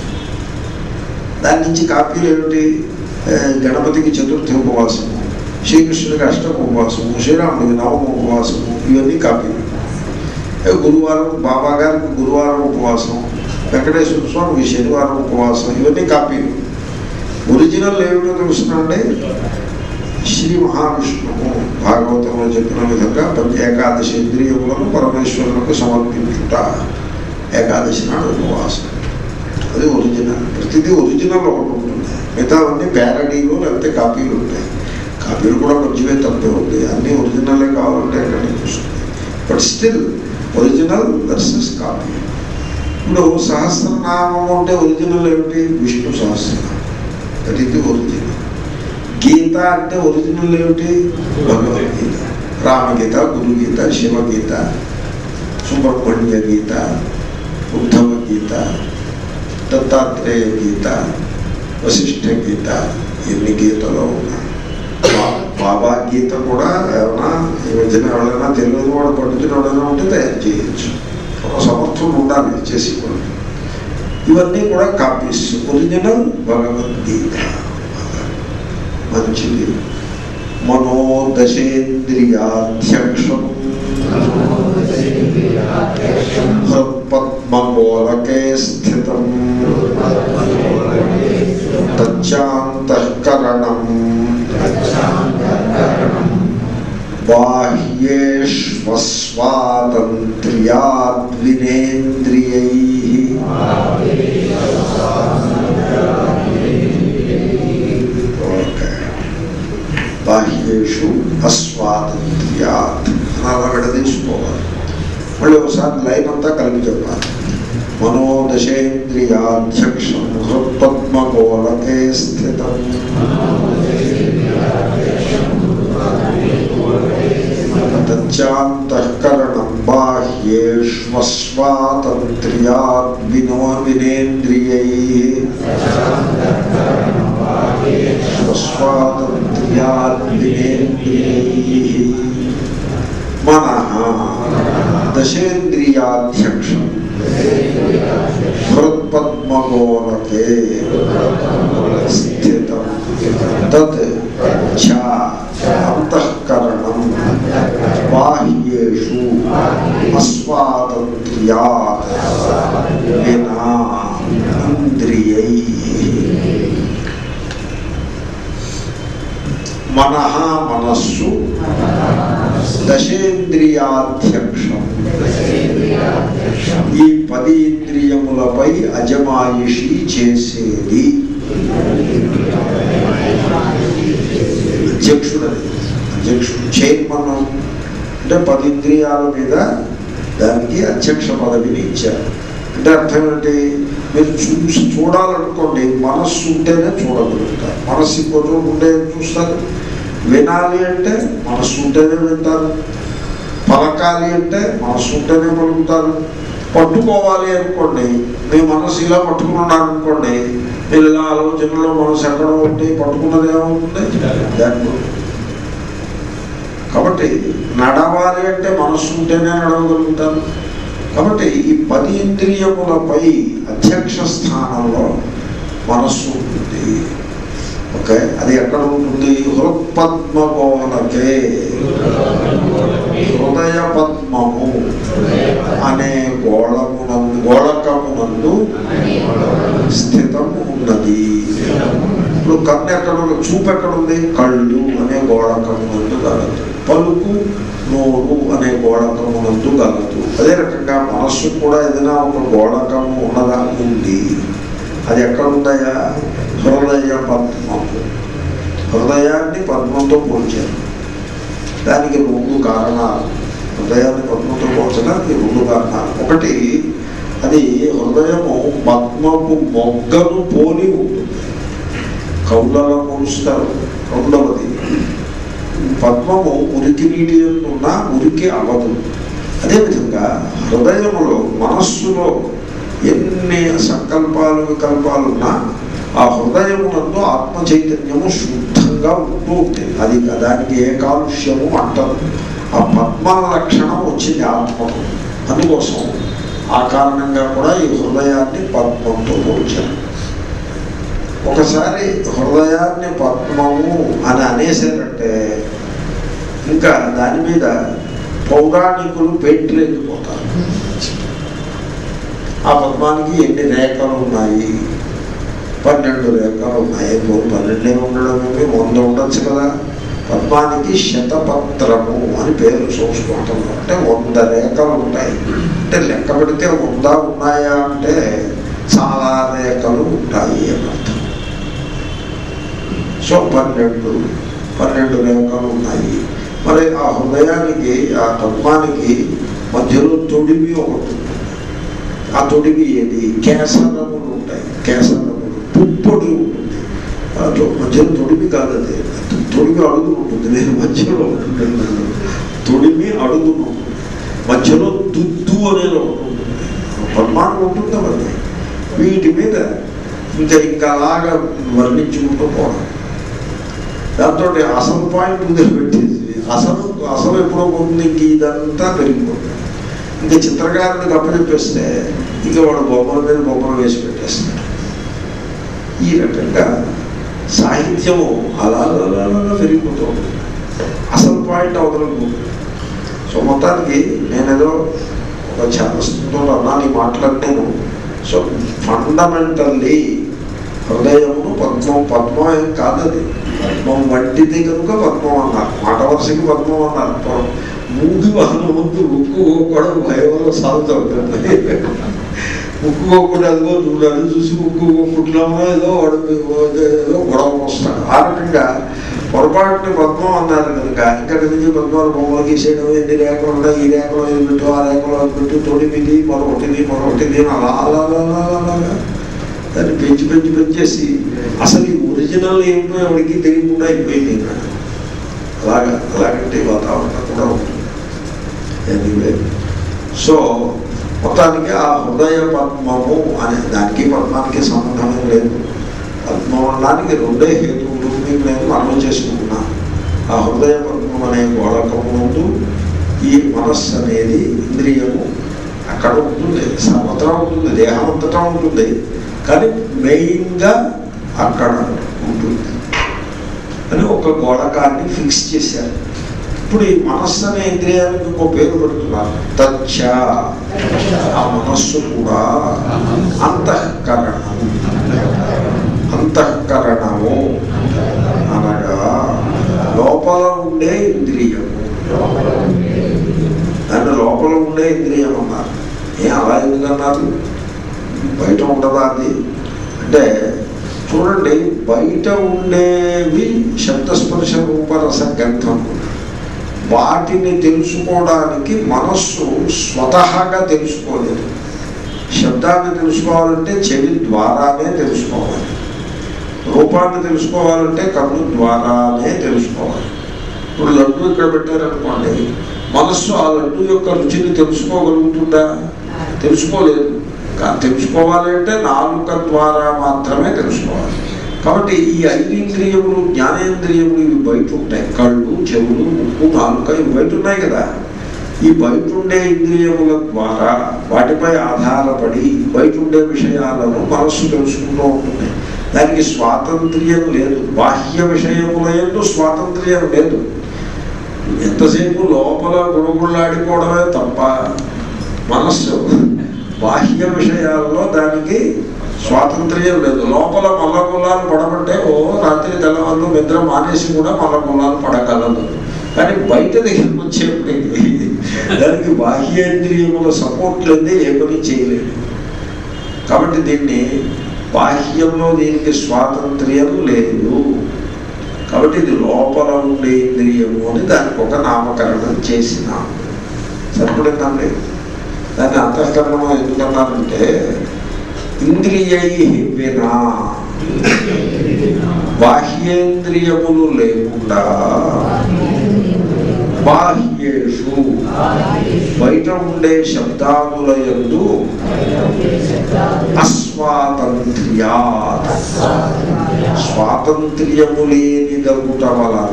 దాని నుంచి కాపీలు ఏమిటి ఏ, గణపతికి చతుర్థి ఉపవాసము శ్రీకృష్ణుడికి అష్టమ ఉపవాసము శ్రీరాముడికి నవమ ఉపవాసము ఇవన్నీ కాపీలు ఏ, గురువారం బాబా గారికి గురువారం ఉపవాసం వెంకటేశ్వర స్వామికి శనివారం ఉపవాసం ఇవన్నీ కాపీలు ఒరిజినల్ ఏమిటో తెలుసునండి శ్రీ మహావిష్ణువు భాగవతంలో చెప్పిన విధంగా పంచ ఏకాదశి ఇంద్రియములను పరమేశ్వరులకు సమర్పించుట ఏకాదశి నాడు ఉపవాసం అది ఒరిజినల్ ప్రతిదీ ఒరిజినల్ ఒకటి ఉంటుంది మిగతావన్నీ ప్యారడీలు లేకపోతే కాపీలు ఉంటాయి కాపీలు కూడా మంచివే తప్పే ఉంది అన్నీ ఒరిజినలే కావాలంటే ఎక్కడ చూస్తుంది but still original versus copy ఇప్పుడు సహస్రనామం అంటే ఒరిజినల్ ఏమిటి విష్ణు సహస్రనామం దట్ ఇది ఒరిజినల్ గీత అంటే ఒరిజినల్ ఏమిటి భగవద్గీత రామగీత గురుగీత శివగీత సుబ్రహ్మణ్య గీత ఉద్ధవ గీత దత్తాత్రేయ గీత వశిష్ఠ గీత ఎన్ని గీతలో ఉన్నాయి బా- బాబా గీత కూడా ఏమైనా ఈ మధ్యన ఎవరైనా తెలియని వాడు పండితుడు ఎవరైనా ఉంటే తయారు చేయొచ్చు ఒక సమర్థులు ఉండాలి చేసి కూడా ఇవన్నీ కూడా కాపీస్ ఒరిజినల్ భగవద్గీత మంచిది మనోదశేంద్రియాధ్యక్షం హృత్పద్మగోళకే స్థితం తచ్చాంతఃకరణం బాహ్యేష్వస్వాతంత్ర్యాద్వినేంద్రియై ఓకే బాహ్యేషు అస్వాతంత్ర్యాత్ అలా విడదీసుకోవాలి మళ్ళీ ఒకసారి లైన్ అంతా కలిపి చెప్పాలి మనోదశేంద్రియాధ్యక్షం హృత్పద్మగోళకే స్థితం తచ్చాంతఃకరణం బాహ్యేష్వస్వాతంత్ర్యాద్ వినో వినేంద్రియై స్వాతంత్ర్యాద్ వినేంద్రియై మనః దశేంద్రియాధ్యక్షం హృత్పద్మగోళకే స్థితం తత్ చ అంతఃకరణం బాహ్యేషు అస్వాతంత్ర్యాత్ వినా ఇంద్రియై మనః మనస్సు దశేంద్రియాధ్యక్షం ఈ పది ఇంద్రియములపై అజమాయిషి చేసేది అధ్యక్షుడని అధ్యక్షుడు చైర్మన్ అంటే పది ఇంద్రియాల మీద దానికి అధ్యక్ష పదవిని ఇచ్చారు అంటే అర్థం ఏంటి మీరు చూసి చూడాలనుకోండి మనస్సు ఉంటేనే చూడగలుగుతారు మనస్సు ఇంకో చోటు ఉంటే ఏం చూస్తారు వినాలి అంటే మనస్సు ఉంటేనే వింటారు పలకాలి అంటే మనస్సు ఉంటేనే పలుకుతారు పట్టుకోవాలి అనుకోండి మీ మనసు ఇలా పట్టుకుని ఉన్నారనుకోండి మీరు ఇలా ఆలోచనలో మనసు ఎక్కడో ఉంటే పట్టుకున్నది ఏమవుతుంది దాన్ని కాబట్టి నడవాలి అంటే మనస్సు ఉంటేనే నడవగలుగుతారు కాబట్టి ఈ పది ఇంద్రియములపై అధ్యక్ష స్థానంలో మనస్సు ఉంటుంది ఓకే అది ఎక్కడ ఉంటుంది హృత్పద్మగోళకే హృదయ పద్మము అనే గోళమునందు గోళకమునందు స్థితము ఉన్నది ఇప్పుడు కన్ను ఎక్కడ ఉంది? చూపు ఎక్కడ ఉంది కళ్ళు అనే గోళకమునందు గలదు పలుకు నోరు అనే గోళకమునందు గలదు అదే రకంగా మనస్సు కూడా ఏదైనా ఒక గోళకము ఉన్నదా ఉంది అది ఎక్కడ ఉందయా హృదయ పద్మము హృదయాన్ని పద్మంతో పోల్చారు దానికి రెండు కారణాలు హృదయాన్ని పద్మంతో పోల్చడానికి రెండు కారణాలు ఒకటి అది హృదయము పద్మపు మొగ్గను పోలి ఉంటుంది కౌలలో పోలుస్తారు రెండవది పద్మము ఉరికి నీటి ఉన్న ఉరికి అవదు అదేవిధంగా హృదయములో మనస్సులో ఎన్ని సంకల్పాలు వికల్పాలు ఉన్నా ఆ హృదయమునందు ఆత్మ చైతన్యము శుద్ధంగా ఉంటూ ఉంటుంది అది దానికి ఏ కాలుష్యము అంటదు ఆ పద్మ లక్షణం వచ్చింది ఆత్మకు అందుకోసం ఆ కారణంగా కూడా ఈ హృదయాన్ని పద్మంతో పోల్చారు ఒకసారి హృదయాన్ని పద్మము అని అనేసారంటే ఇంకా దాని మీద పౌరాణికులు పెయింట్లు వెళ్ళిపోతారు ఆ పద్మానికి ఎన్ని రేఖలు ఉన్నాయి పన్నెండు రేఖలు ఉన్నాయి మూడు పన్నెండే ఉండడం ఏమి వంద ఉండొచ్చు కదా పద్మానికి శతపత్రము అని పేరు సంస్కృతంలో అంటే వంద రేఖలు ఉంటాయి అంటే లెక్క పెడితే వంద ఉన్నాయా అంటే చాలా రేఖలు ఉంటాయి అని అర్థం సో పన్నెండు పన్నెండు రేఖలు ఉన్నాయి మరి ఆ హృదయానికి ఆ పద్మానికి మధ్యలో తొడిమి ఒకటి ఉంటుంది ఆ తొడిమి ఏది కేసరములు ఉంటాయి కేసరములు పుప్పొడి ఉంటుంది ఆ తొ- మధ్యలో తొడిమి కాదు అది తొడిమి అడుగు ఉంటుంది నేను మధ్యలో ఉంటుంది తొడిమి అడుగును మధ్యలో దుద్దు అనేది ఒకటి ఉంటుంది పద్మానం ఉంటుందా మరి వీటి మీద ఇంకా ఇంకా అలాగా వర్ణించుకుంటూ పోవడం దాంతో అసలు పాయింట్ వదిలిపెట్టేసి అసలు అసలు ఎప్పుడో పోతుంది ఇంక ఇదంతా పెరిగిపోతుంది ఇంకా చిత్రకారుడికి అప్పచెప్పేస్తే ఇంకా వాడు బొమ్మల మీద బొమ్మలు వేసి పెట్టేస్తాడు ఈ రకంగా సాహిత్యము అలా అలా అలా అలా పెరిగిపోతూ ఉంటుంది లోపలికి ఉంటుంది సో మొత్తానికి నేనేదో ఒక ఛానస్తో అన్నాను ఈ మాట్లాడినాను సో ఫండమెంటల్లీ హృదయమును పద్మం పద్మం ఏం కాదది పద్మం వంటిది కనుక పద్మం అన్నారు మాట వరుసకి పద్మం అన్నారు ప- మూగి వాహనముందు ముక్కు కూడా భయంలో సాగుతుంది ముక్కు పోకుండా అదిగో నువ్వు నన్ను చూసి ముక్కు పోకుంటున్నామో ఏదో వాడు ఏదో గొడవ వస్తాడు ఆ రకంగా పొరపాటుని పద్మం అన్నారు కనుక ఇక్కడి నుంచి పద్మాలు బొమ్మలు గీసేయడం ఎన్ని రేఖలు ఉన్నాయి ఈ రేఖలో ఇది పెట్టు ఆ రేఖలో అది పెట్టు తొడిమిది మరొకటిది మరొకటిది అని అలా అలా అలా అలా అలా అలాగా దాన్ని పెంచి పెంచి పెంచేసి అసలు ఈ ఒరిజినల్ ఏమిటో ఎవరికి తెలియకుండా అయిపోయింది ఇంకా. అలాగా అలాగంటే వాతావరణం కూడా ఉంటుంది ఎనీవే సో మొత్తానికి ఆ హృదయ పద్మము అనే దానికి పద్మానికి సంబంధమే లేదు పద్మం అనడానికి రెండే హేతువులు మీకు నేను మనం చేసుకుంటున్నా ఆ హృదయ పద్మం అనే గోళకము ముందు ఈ మనస్సు అనేది ఇంద్రియము అక్కడ ఉంటుంది సర్వత్రా ఉంటుంది దేహం అంతటా ఉంటుంది కానీ మెయిన్గా అక్కడ ఉంటుంది అని ఒక గోళకాన్ని ఫిక్స్ చేశారు ఇప్పుడు ఈ మనస్సు అనే ఇంద్రియానికి ఇంకో పేరు పెడుతున్నారు తచ్చ ఆ మనస్సు కూడా అంతఃకరణము అంతఃకరణము అనగా లోపల ఉండే ఇంద్రియము దాన్ని లోపల ఉండే ఇంద్రియం అన్నారు ఏ అలా ఎందుకన్నారు బయట ఉండదా అది అంటే చూడండి బయట ఉండేవి శబ్దస్పర్శ రూపరస గంధం వాటిని తెలుసుకోవడానికి మనస్సు స్వతహాగా తెలుసుకోలేదు శబ్దాన్ని తెలుసుకోవాలంటే చెవి ద్వారానే తెలుసుకోవాలి రూపాన్ని తెలుసుకోవాలంటే కన్ను ద్వారానే తెలుసుకోవాలి ఇప్పుడు లడ్డు ఇక్కడ పెట్టారనుకోండి మనస్సు ఆ లడ్డు యొక్క రుచిని తెలుసుకోగలుగుతుందా తెలుసుకోలేదు కానీ తెలుసుకోవాలి అంటే నాలుక ద్వారా మాత్రమే తెలుసుకోవాలి కాబట్టి ఈ ఐదు ఇంద్రియములు జ్ఞానేంద్రియములు ఇవి బయట ఉంటాయి కళ్ళు చెవులు ముక్కు నాలుక ఇవి బయట ఉన్నాయి కదా ఈ బయట ఉండే ఇంద్రియముల ద్వారా వాటిపై ఆధారపడి బయట ఉండే విషయాలను మనస్సు తెలుసుకుంటూ ఉంటుంది దానికి స్వాతంత్ర్యం లేదు బాహ్య విషయముల ఎందు స్వాతంత్ర్యం లేదు ఎంతసేపు లోపల గుణగుళ్ళాడిపోవడమే తప్ప మనస్సు బాహ్య విషయాల్లో దానికి స్వాతంత్ర్యం లేదు లోపల మల్లగుల్లాలు పడమంటే ఓ రాత్రి తెల్లవాళ్ళు నిద్ర మానేసి కూడా మల్లగుల్లాలు పడగలదు కానీ బయట దగ్గరికి వచ్చేప్పటికి దానికి బాహ్యేంద్రియముల సపోర్ట్ లేదే ఏ పని చేయలేదు కాబట్టి దీన్ని బాహ్యంలో దీనికి స్వాతంత్ర్యం లేదు కాబట్టి ఇది లోపల ఉండే ఇంద్రియము అని దానికి ఒక నామకరణం చేసినాం సరిపడిందండి దాన్ని అంతఃకరణం ఎందుకన్నారంటే ఇంద్రియై వినా బాహ్యేంద్రియములు లేకుండా బాహ్యేషు బయట ఉండే శబ్దాముల యందు అస్వాతంత్ర్యాత్ స్వాతంత్ర్యము లేని దగుట వలన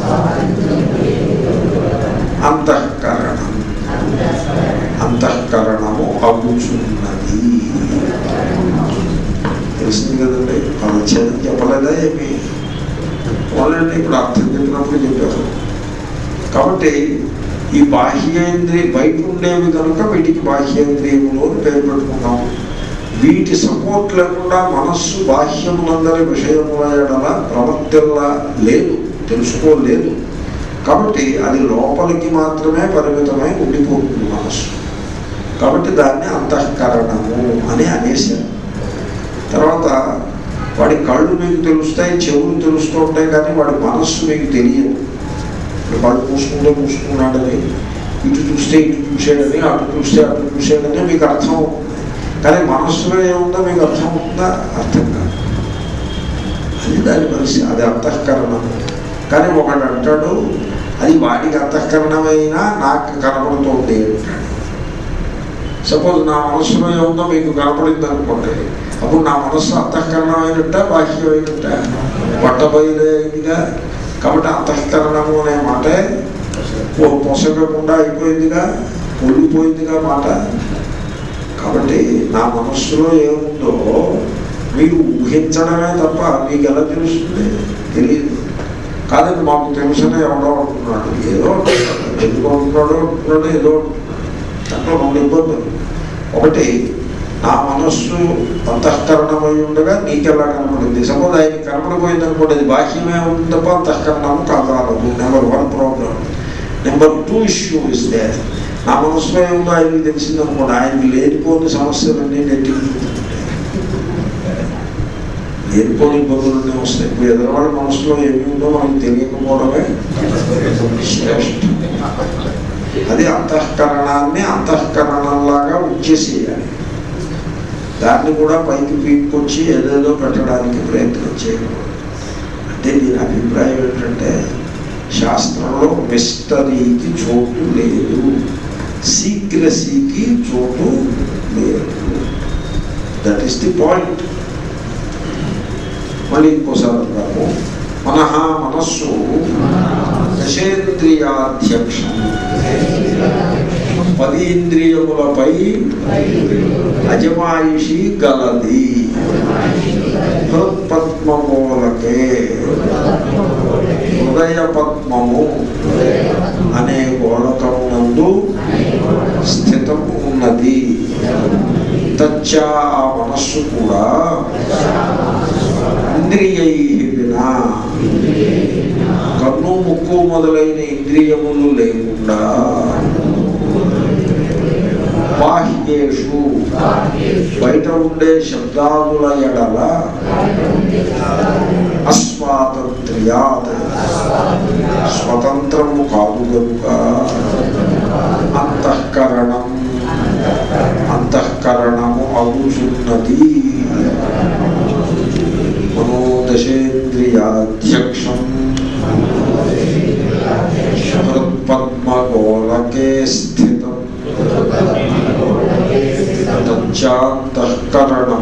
అంతఃకరణం అంతఃకరణము అగుచున్నది తెలిసింది కదండి పదచ్ఛేదం చెప్పలేదా ఏమి వాళ్ళండి ఇప్పుడు అర్థం చెప్పినప్పుడు చెప్పారు కాబట్టి ఈ బాహ్యేంద్రియ బయట ఉండేవి కనుక వీటికి బాహ్యేంద్రియములు అని పేరు పెట్టుకున్నాం వీటి సపోర్ట్ లేకుండా మనస్సు బాహ్యములందరి విషయముల ఎడల ప్రవర్తిల్ల లేదు తెలుసుకోలేదు కాబట్టి అది లోపలికి మాత్రమే పరిమితమై ఉండిపోతుంది మనస్సు కాబట్టి దాన్ని అంతఃకరణము అని అనేసారు తర్వాత వాడి కళ్ళు మీకు తెలుస్తాయి చెవులు తెలుస్తూ ఉంటాయి కానీ వాడి మనస్సు మీకు తెలియదు ఇప్పుడు కళ్ళు మూసుకుంటే మూసుకున్నాడని ఇటు చూస్తే ఇటు చూసాడని అటు చూస్తే అటు చూసాడని మీకు అర్థం అవుతుంది కానీ మనస్సులో ఏముందో మీకు అర్థం అవుతుందా అర్థం కాదు అది దాని పరిస్థితి అది అంతఃకరణం కానీ ఒకడు అంటాడు అది వాడికి అంతఃకరణమైనా నాకు కనపడుతోంది అంటాడు సపోజ్ నా మనస్సులో ఏముందో మీకు కనపడింది అనుకోండి అప్పుడు నా మనస్సు అంతఃకరణం అయినట్ట బాహ్యం అయినట్ట పట్టబయలైందిగా కాబట్టి అంతఃకరణము అనే మాటే ఓ పొసగకుండా అయిపోయిందిగా ఒళ్ళిపోయిందిగా మాట కాబట్టి నా మనస్సులో ఏముందో మీరు ఊహించడమే తప్ప మీకు ఎలా తెలుస్తుంది తెలియదు కాదండి మాకు తెలుసని ఎవడో అంటున్నాడు ఏదో అంటున్నాడు ఎందుకు అంటున్నాడో అంటున్నాడు ఏదో దాంట్లో రెండు ఇబ్బందులు ఒకటి నా మనస్సు అంతఃకరణమై ఉండగా నీకెలా కనపడింది సపోజ్ ఆయన కనపడిపోయింది అనుకోండి అది బాహ్యమే ఉంది తప్ప అంతఃకరణము కాదాలదు number one problem number two issue is they నా మనసులో ఏముందో ఆయనకి తెలిసింది అనుకోండి ఆయనకి లేనిపోని సమస్యలన్నీ నెట్టింది లేనిపోని ఇబ్బందులన్నీ వస్తాయి ఇప్పుడు ఎదురవాడి మనసులో ఏమి ఉందో మనకు తెలియకపోవడమే శ్రేష్టం అది అంతఃకరణాన్ని అంతఃకరణంలాగా ఉంచేసేయాలి దాన్ని కూడా పైకి పీక్కొచ్చి ఏదేదో పెట్టడానికి ప్రయత్నం చేయకూడదు అంటే దీని అభిప్రాయం ఏంటంటే శాస్త్రంలో మిస్టరీకి చోటు లేదు సీక్రసీకి చోటు లేదు దట్ ఈస్ ది పాయింట్ మళ్ళీ ఇంకోసారి అంటాము మనహ మనస్సు దశేంద్రియాధ్యక్షం పది ఇంద్రియములపై అజమాయిషి గలది హృత్పద్మమూలకే హృదయ పద్మము అనే గోళకమునందు స్థితం ఉన్నది తచ్చ ఆ మనస్సు కూడా ఇంద్రియై వినా కన్ను ముక్కు మొదలైన ఇంద్రియములు లేకుండా బాహ్యేషు బయట ఉండే శబ్దాదుల ఎడల అస్వాతంత్ర్యాత్ స్వతంత్రము కాదు కనుక అంతఃకరణం అంతఃకరణము అగుచున్నది మనోదశేంద్రియాధ్యక్షం హృత్పద్మగోళకే స్థితం తచ్చాంతఃకరణం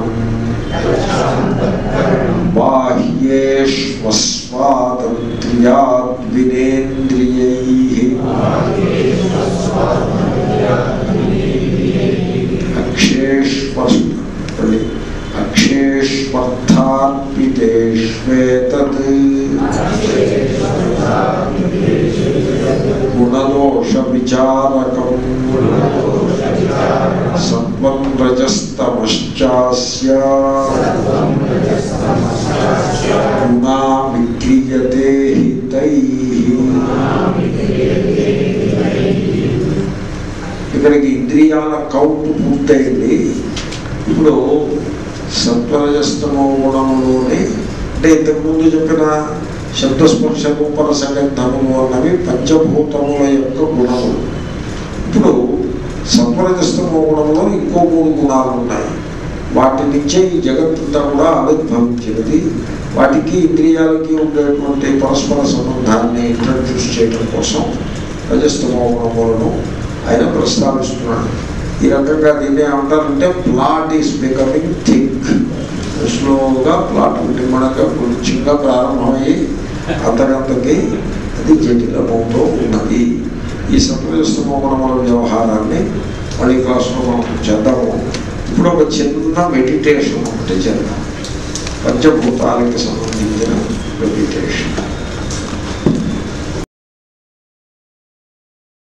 బాహ్యేష్వస్వాతంత్ర్యాద్వినేంద్రియై అక్షేష్వస్ మళ్ళీ అక్షేష్వర్థార్పితేష్వేతత్ గుణదోష విచారకం సత్వం రజస్తమశ్చాస్య గుణా విక్రియతే హితై ఇక్కడికి ఇంద్రియాల కౌంట్ పూర్తయింది ఇప్పుడు సత్వరజస్తమో గుణములోని అంటే ఇంతకుముందు చెప్పిన శబ్దస్పర్శ రూపర సంగంధములు అన్నవి పంచభూతముల యొక్క గుణములు ఇప్పుడు సత్వరజస్తమో గుణంలో ఇంకో మూడు గుణాలు ఉన్నాయి వాటి నుంచే ఈ జగత్తంతా కూడా ఆవిర్భవించినది వాటికి ఇంద్రియాలకి ఉండేటువంటి పరస్పర సంబంధాన్ని ఇంట్రడ్యూస్ చేయడం కోసం రజస్తమో గుణములను ఆయన ప్రస్తావిస్తున్నాడు ఈ రకంగా దీన్ని ఏమంటారంటే ప్లాట్ ఈస్ బికమింగ్ థిక్ స్లోగా ప్లాట్ నిమ్మడంగా కొంచెంగా ప్రారంభమయ్యి అంతకంతకి అది జటిలమవుతూ ఉన్నది ఈ సత్వస్తమోగుణముల వ్యవహారాన్ని మళ్ళీ క్లాసులో మనం చేద్దాము ఇప్పుడు ఒక చిన్న మెడిటేషన్ ఒకటి చేద్దాం పంచభూతాలకి సంబంధించిన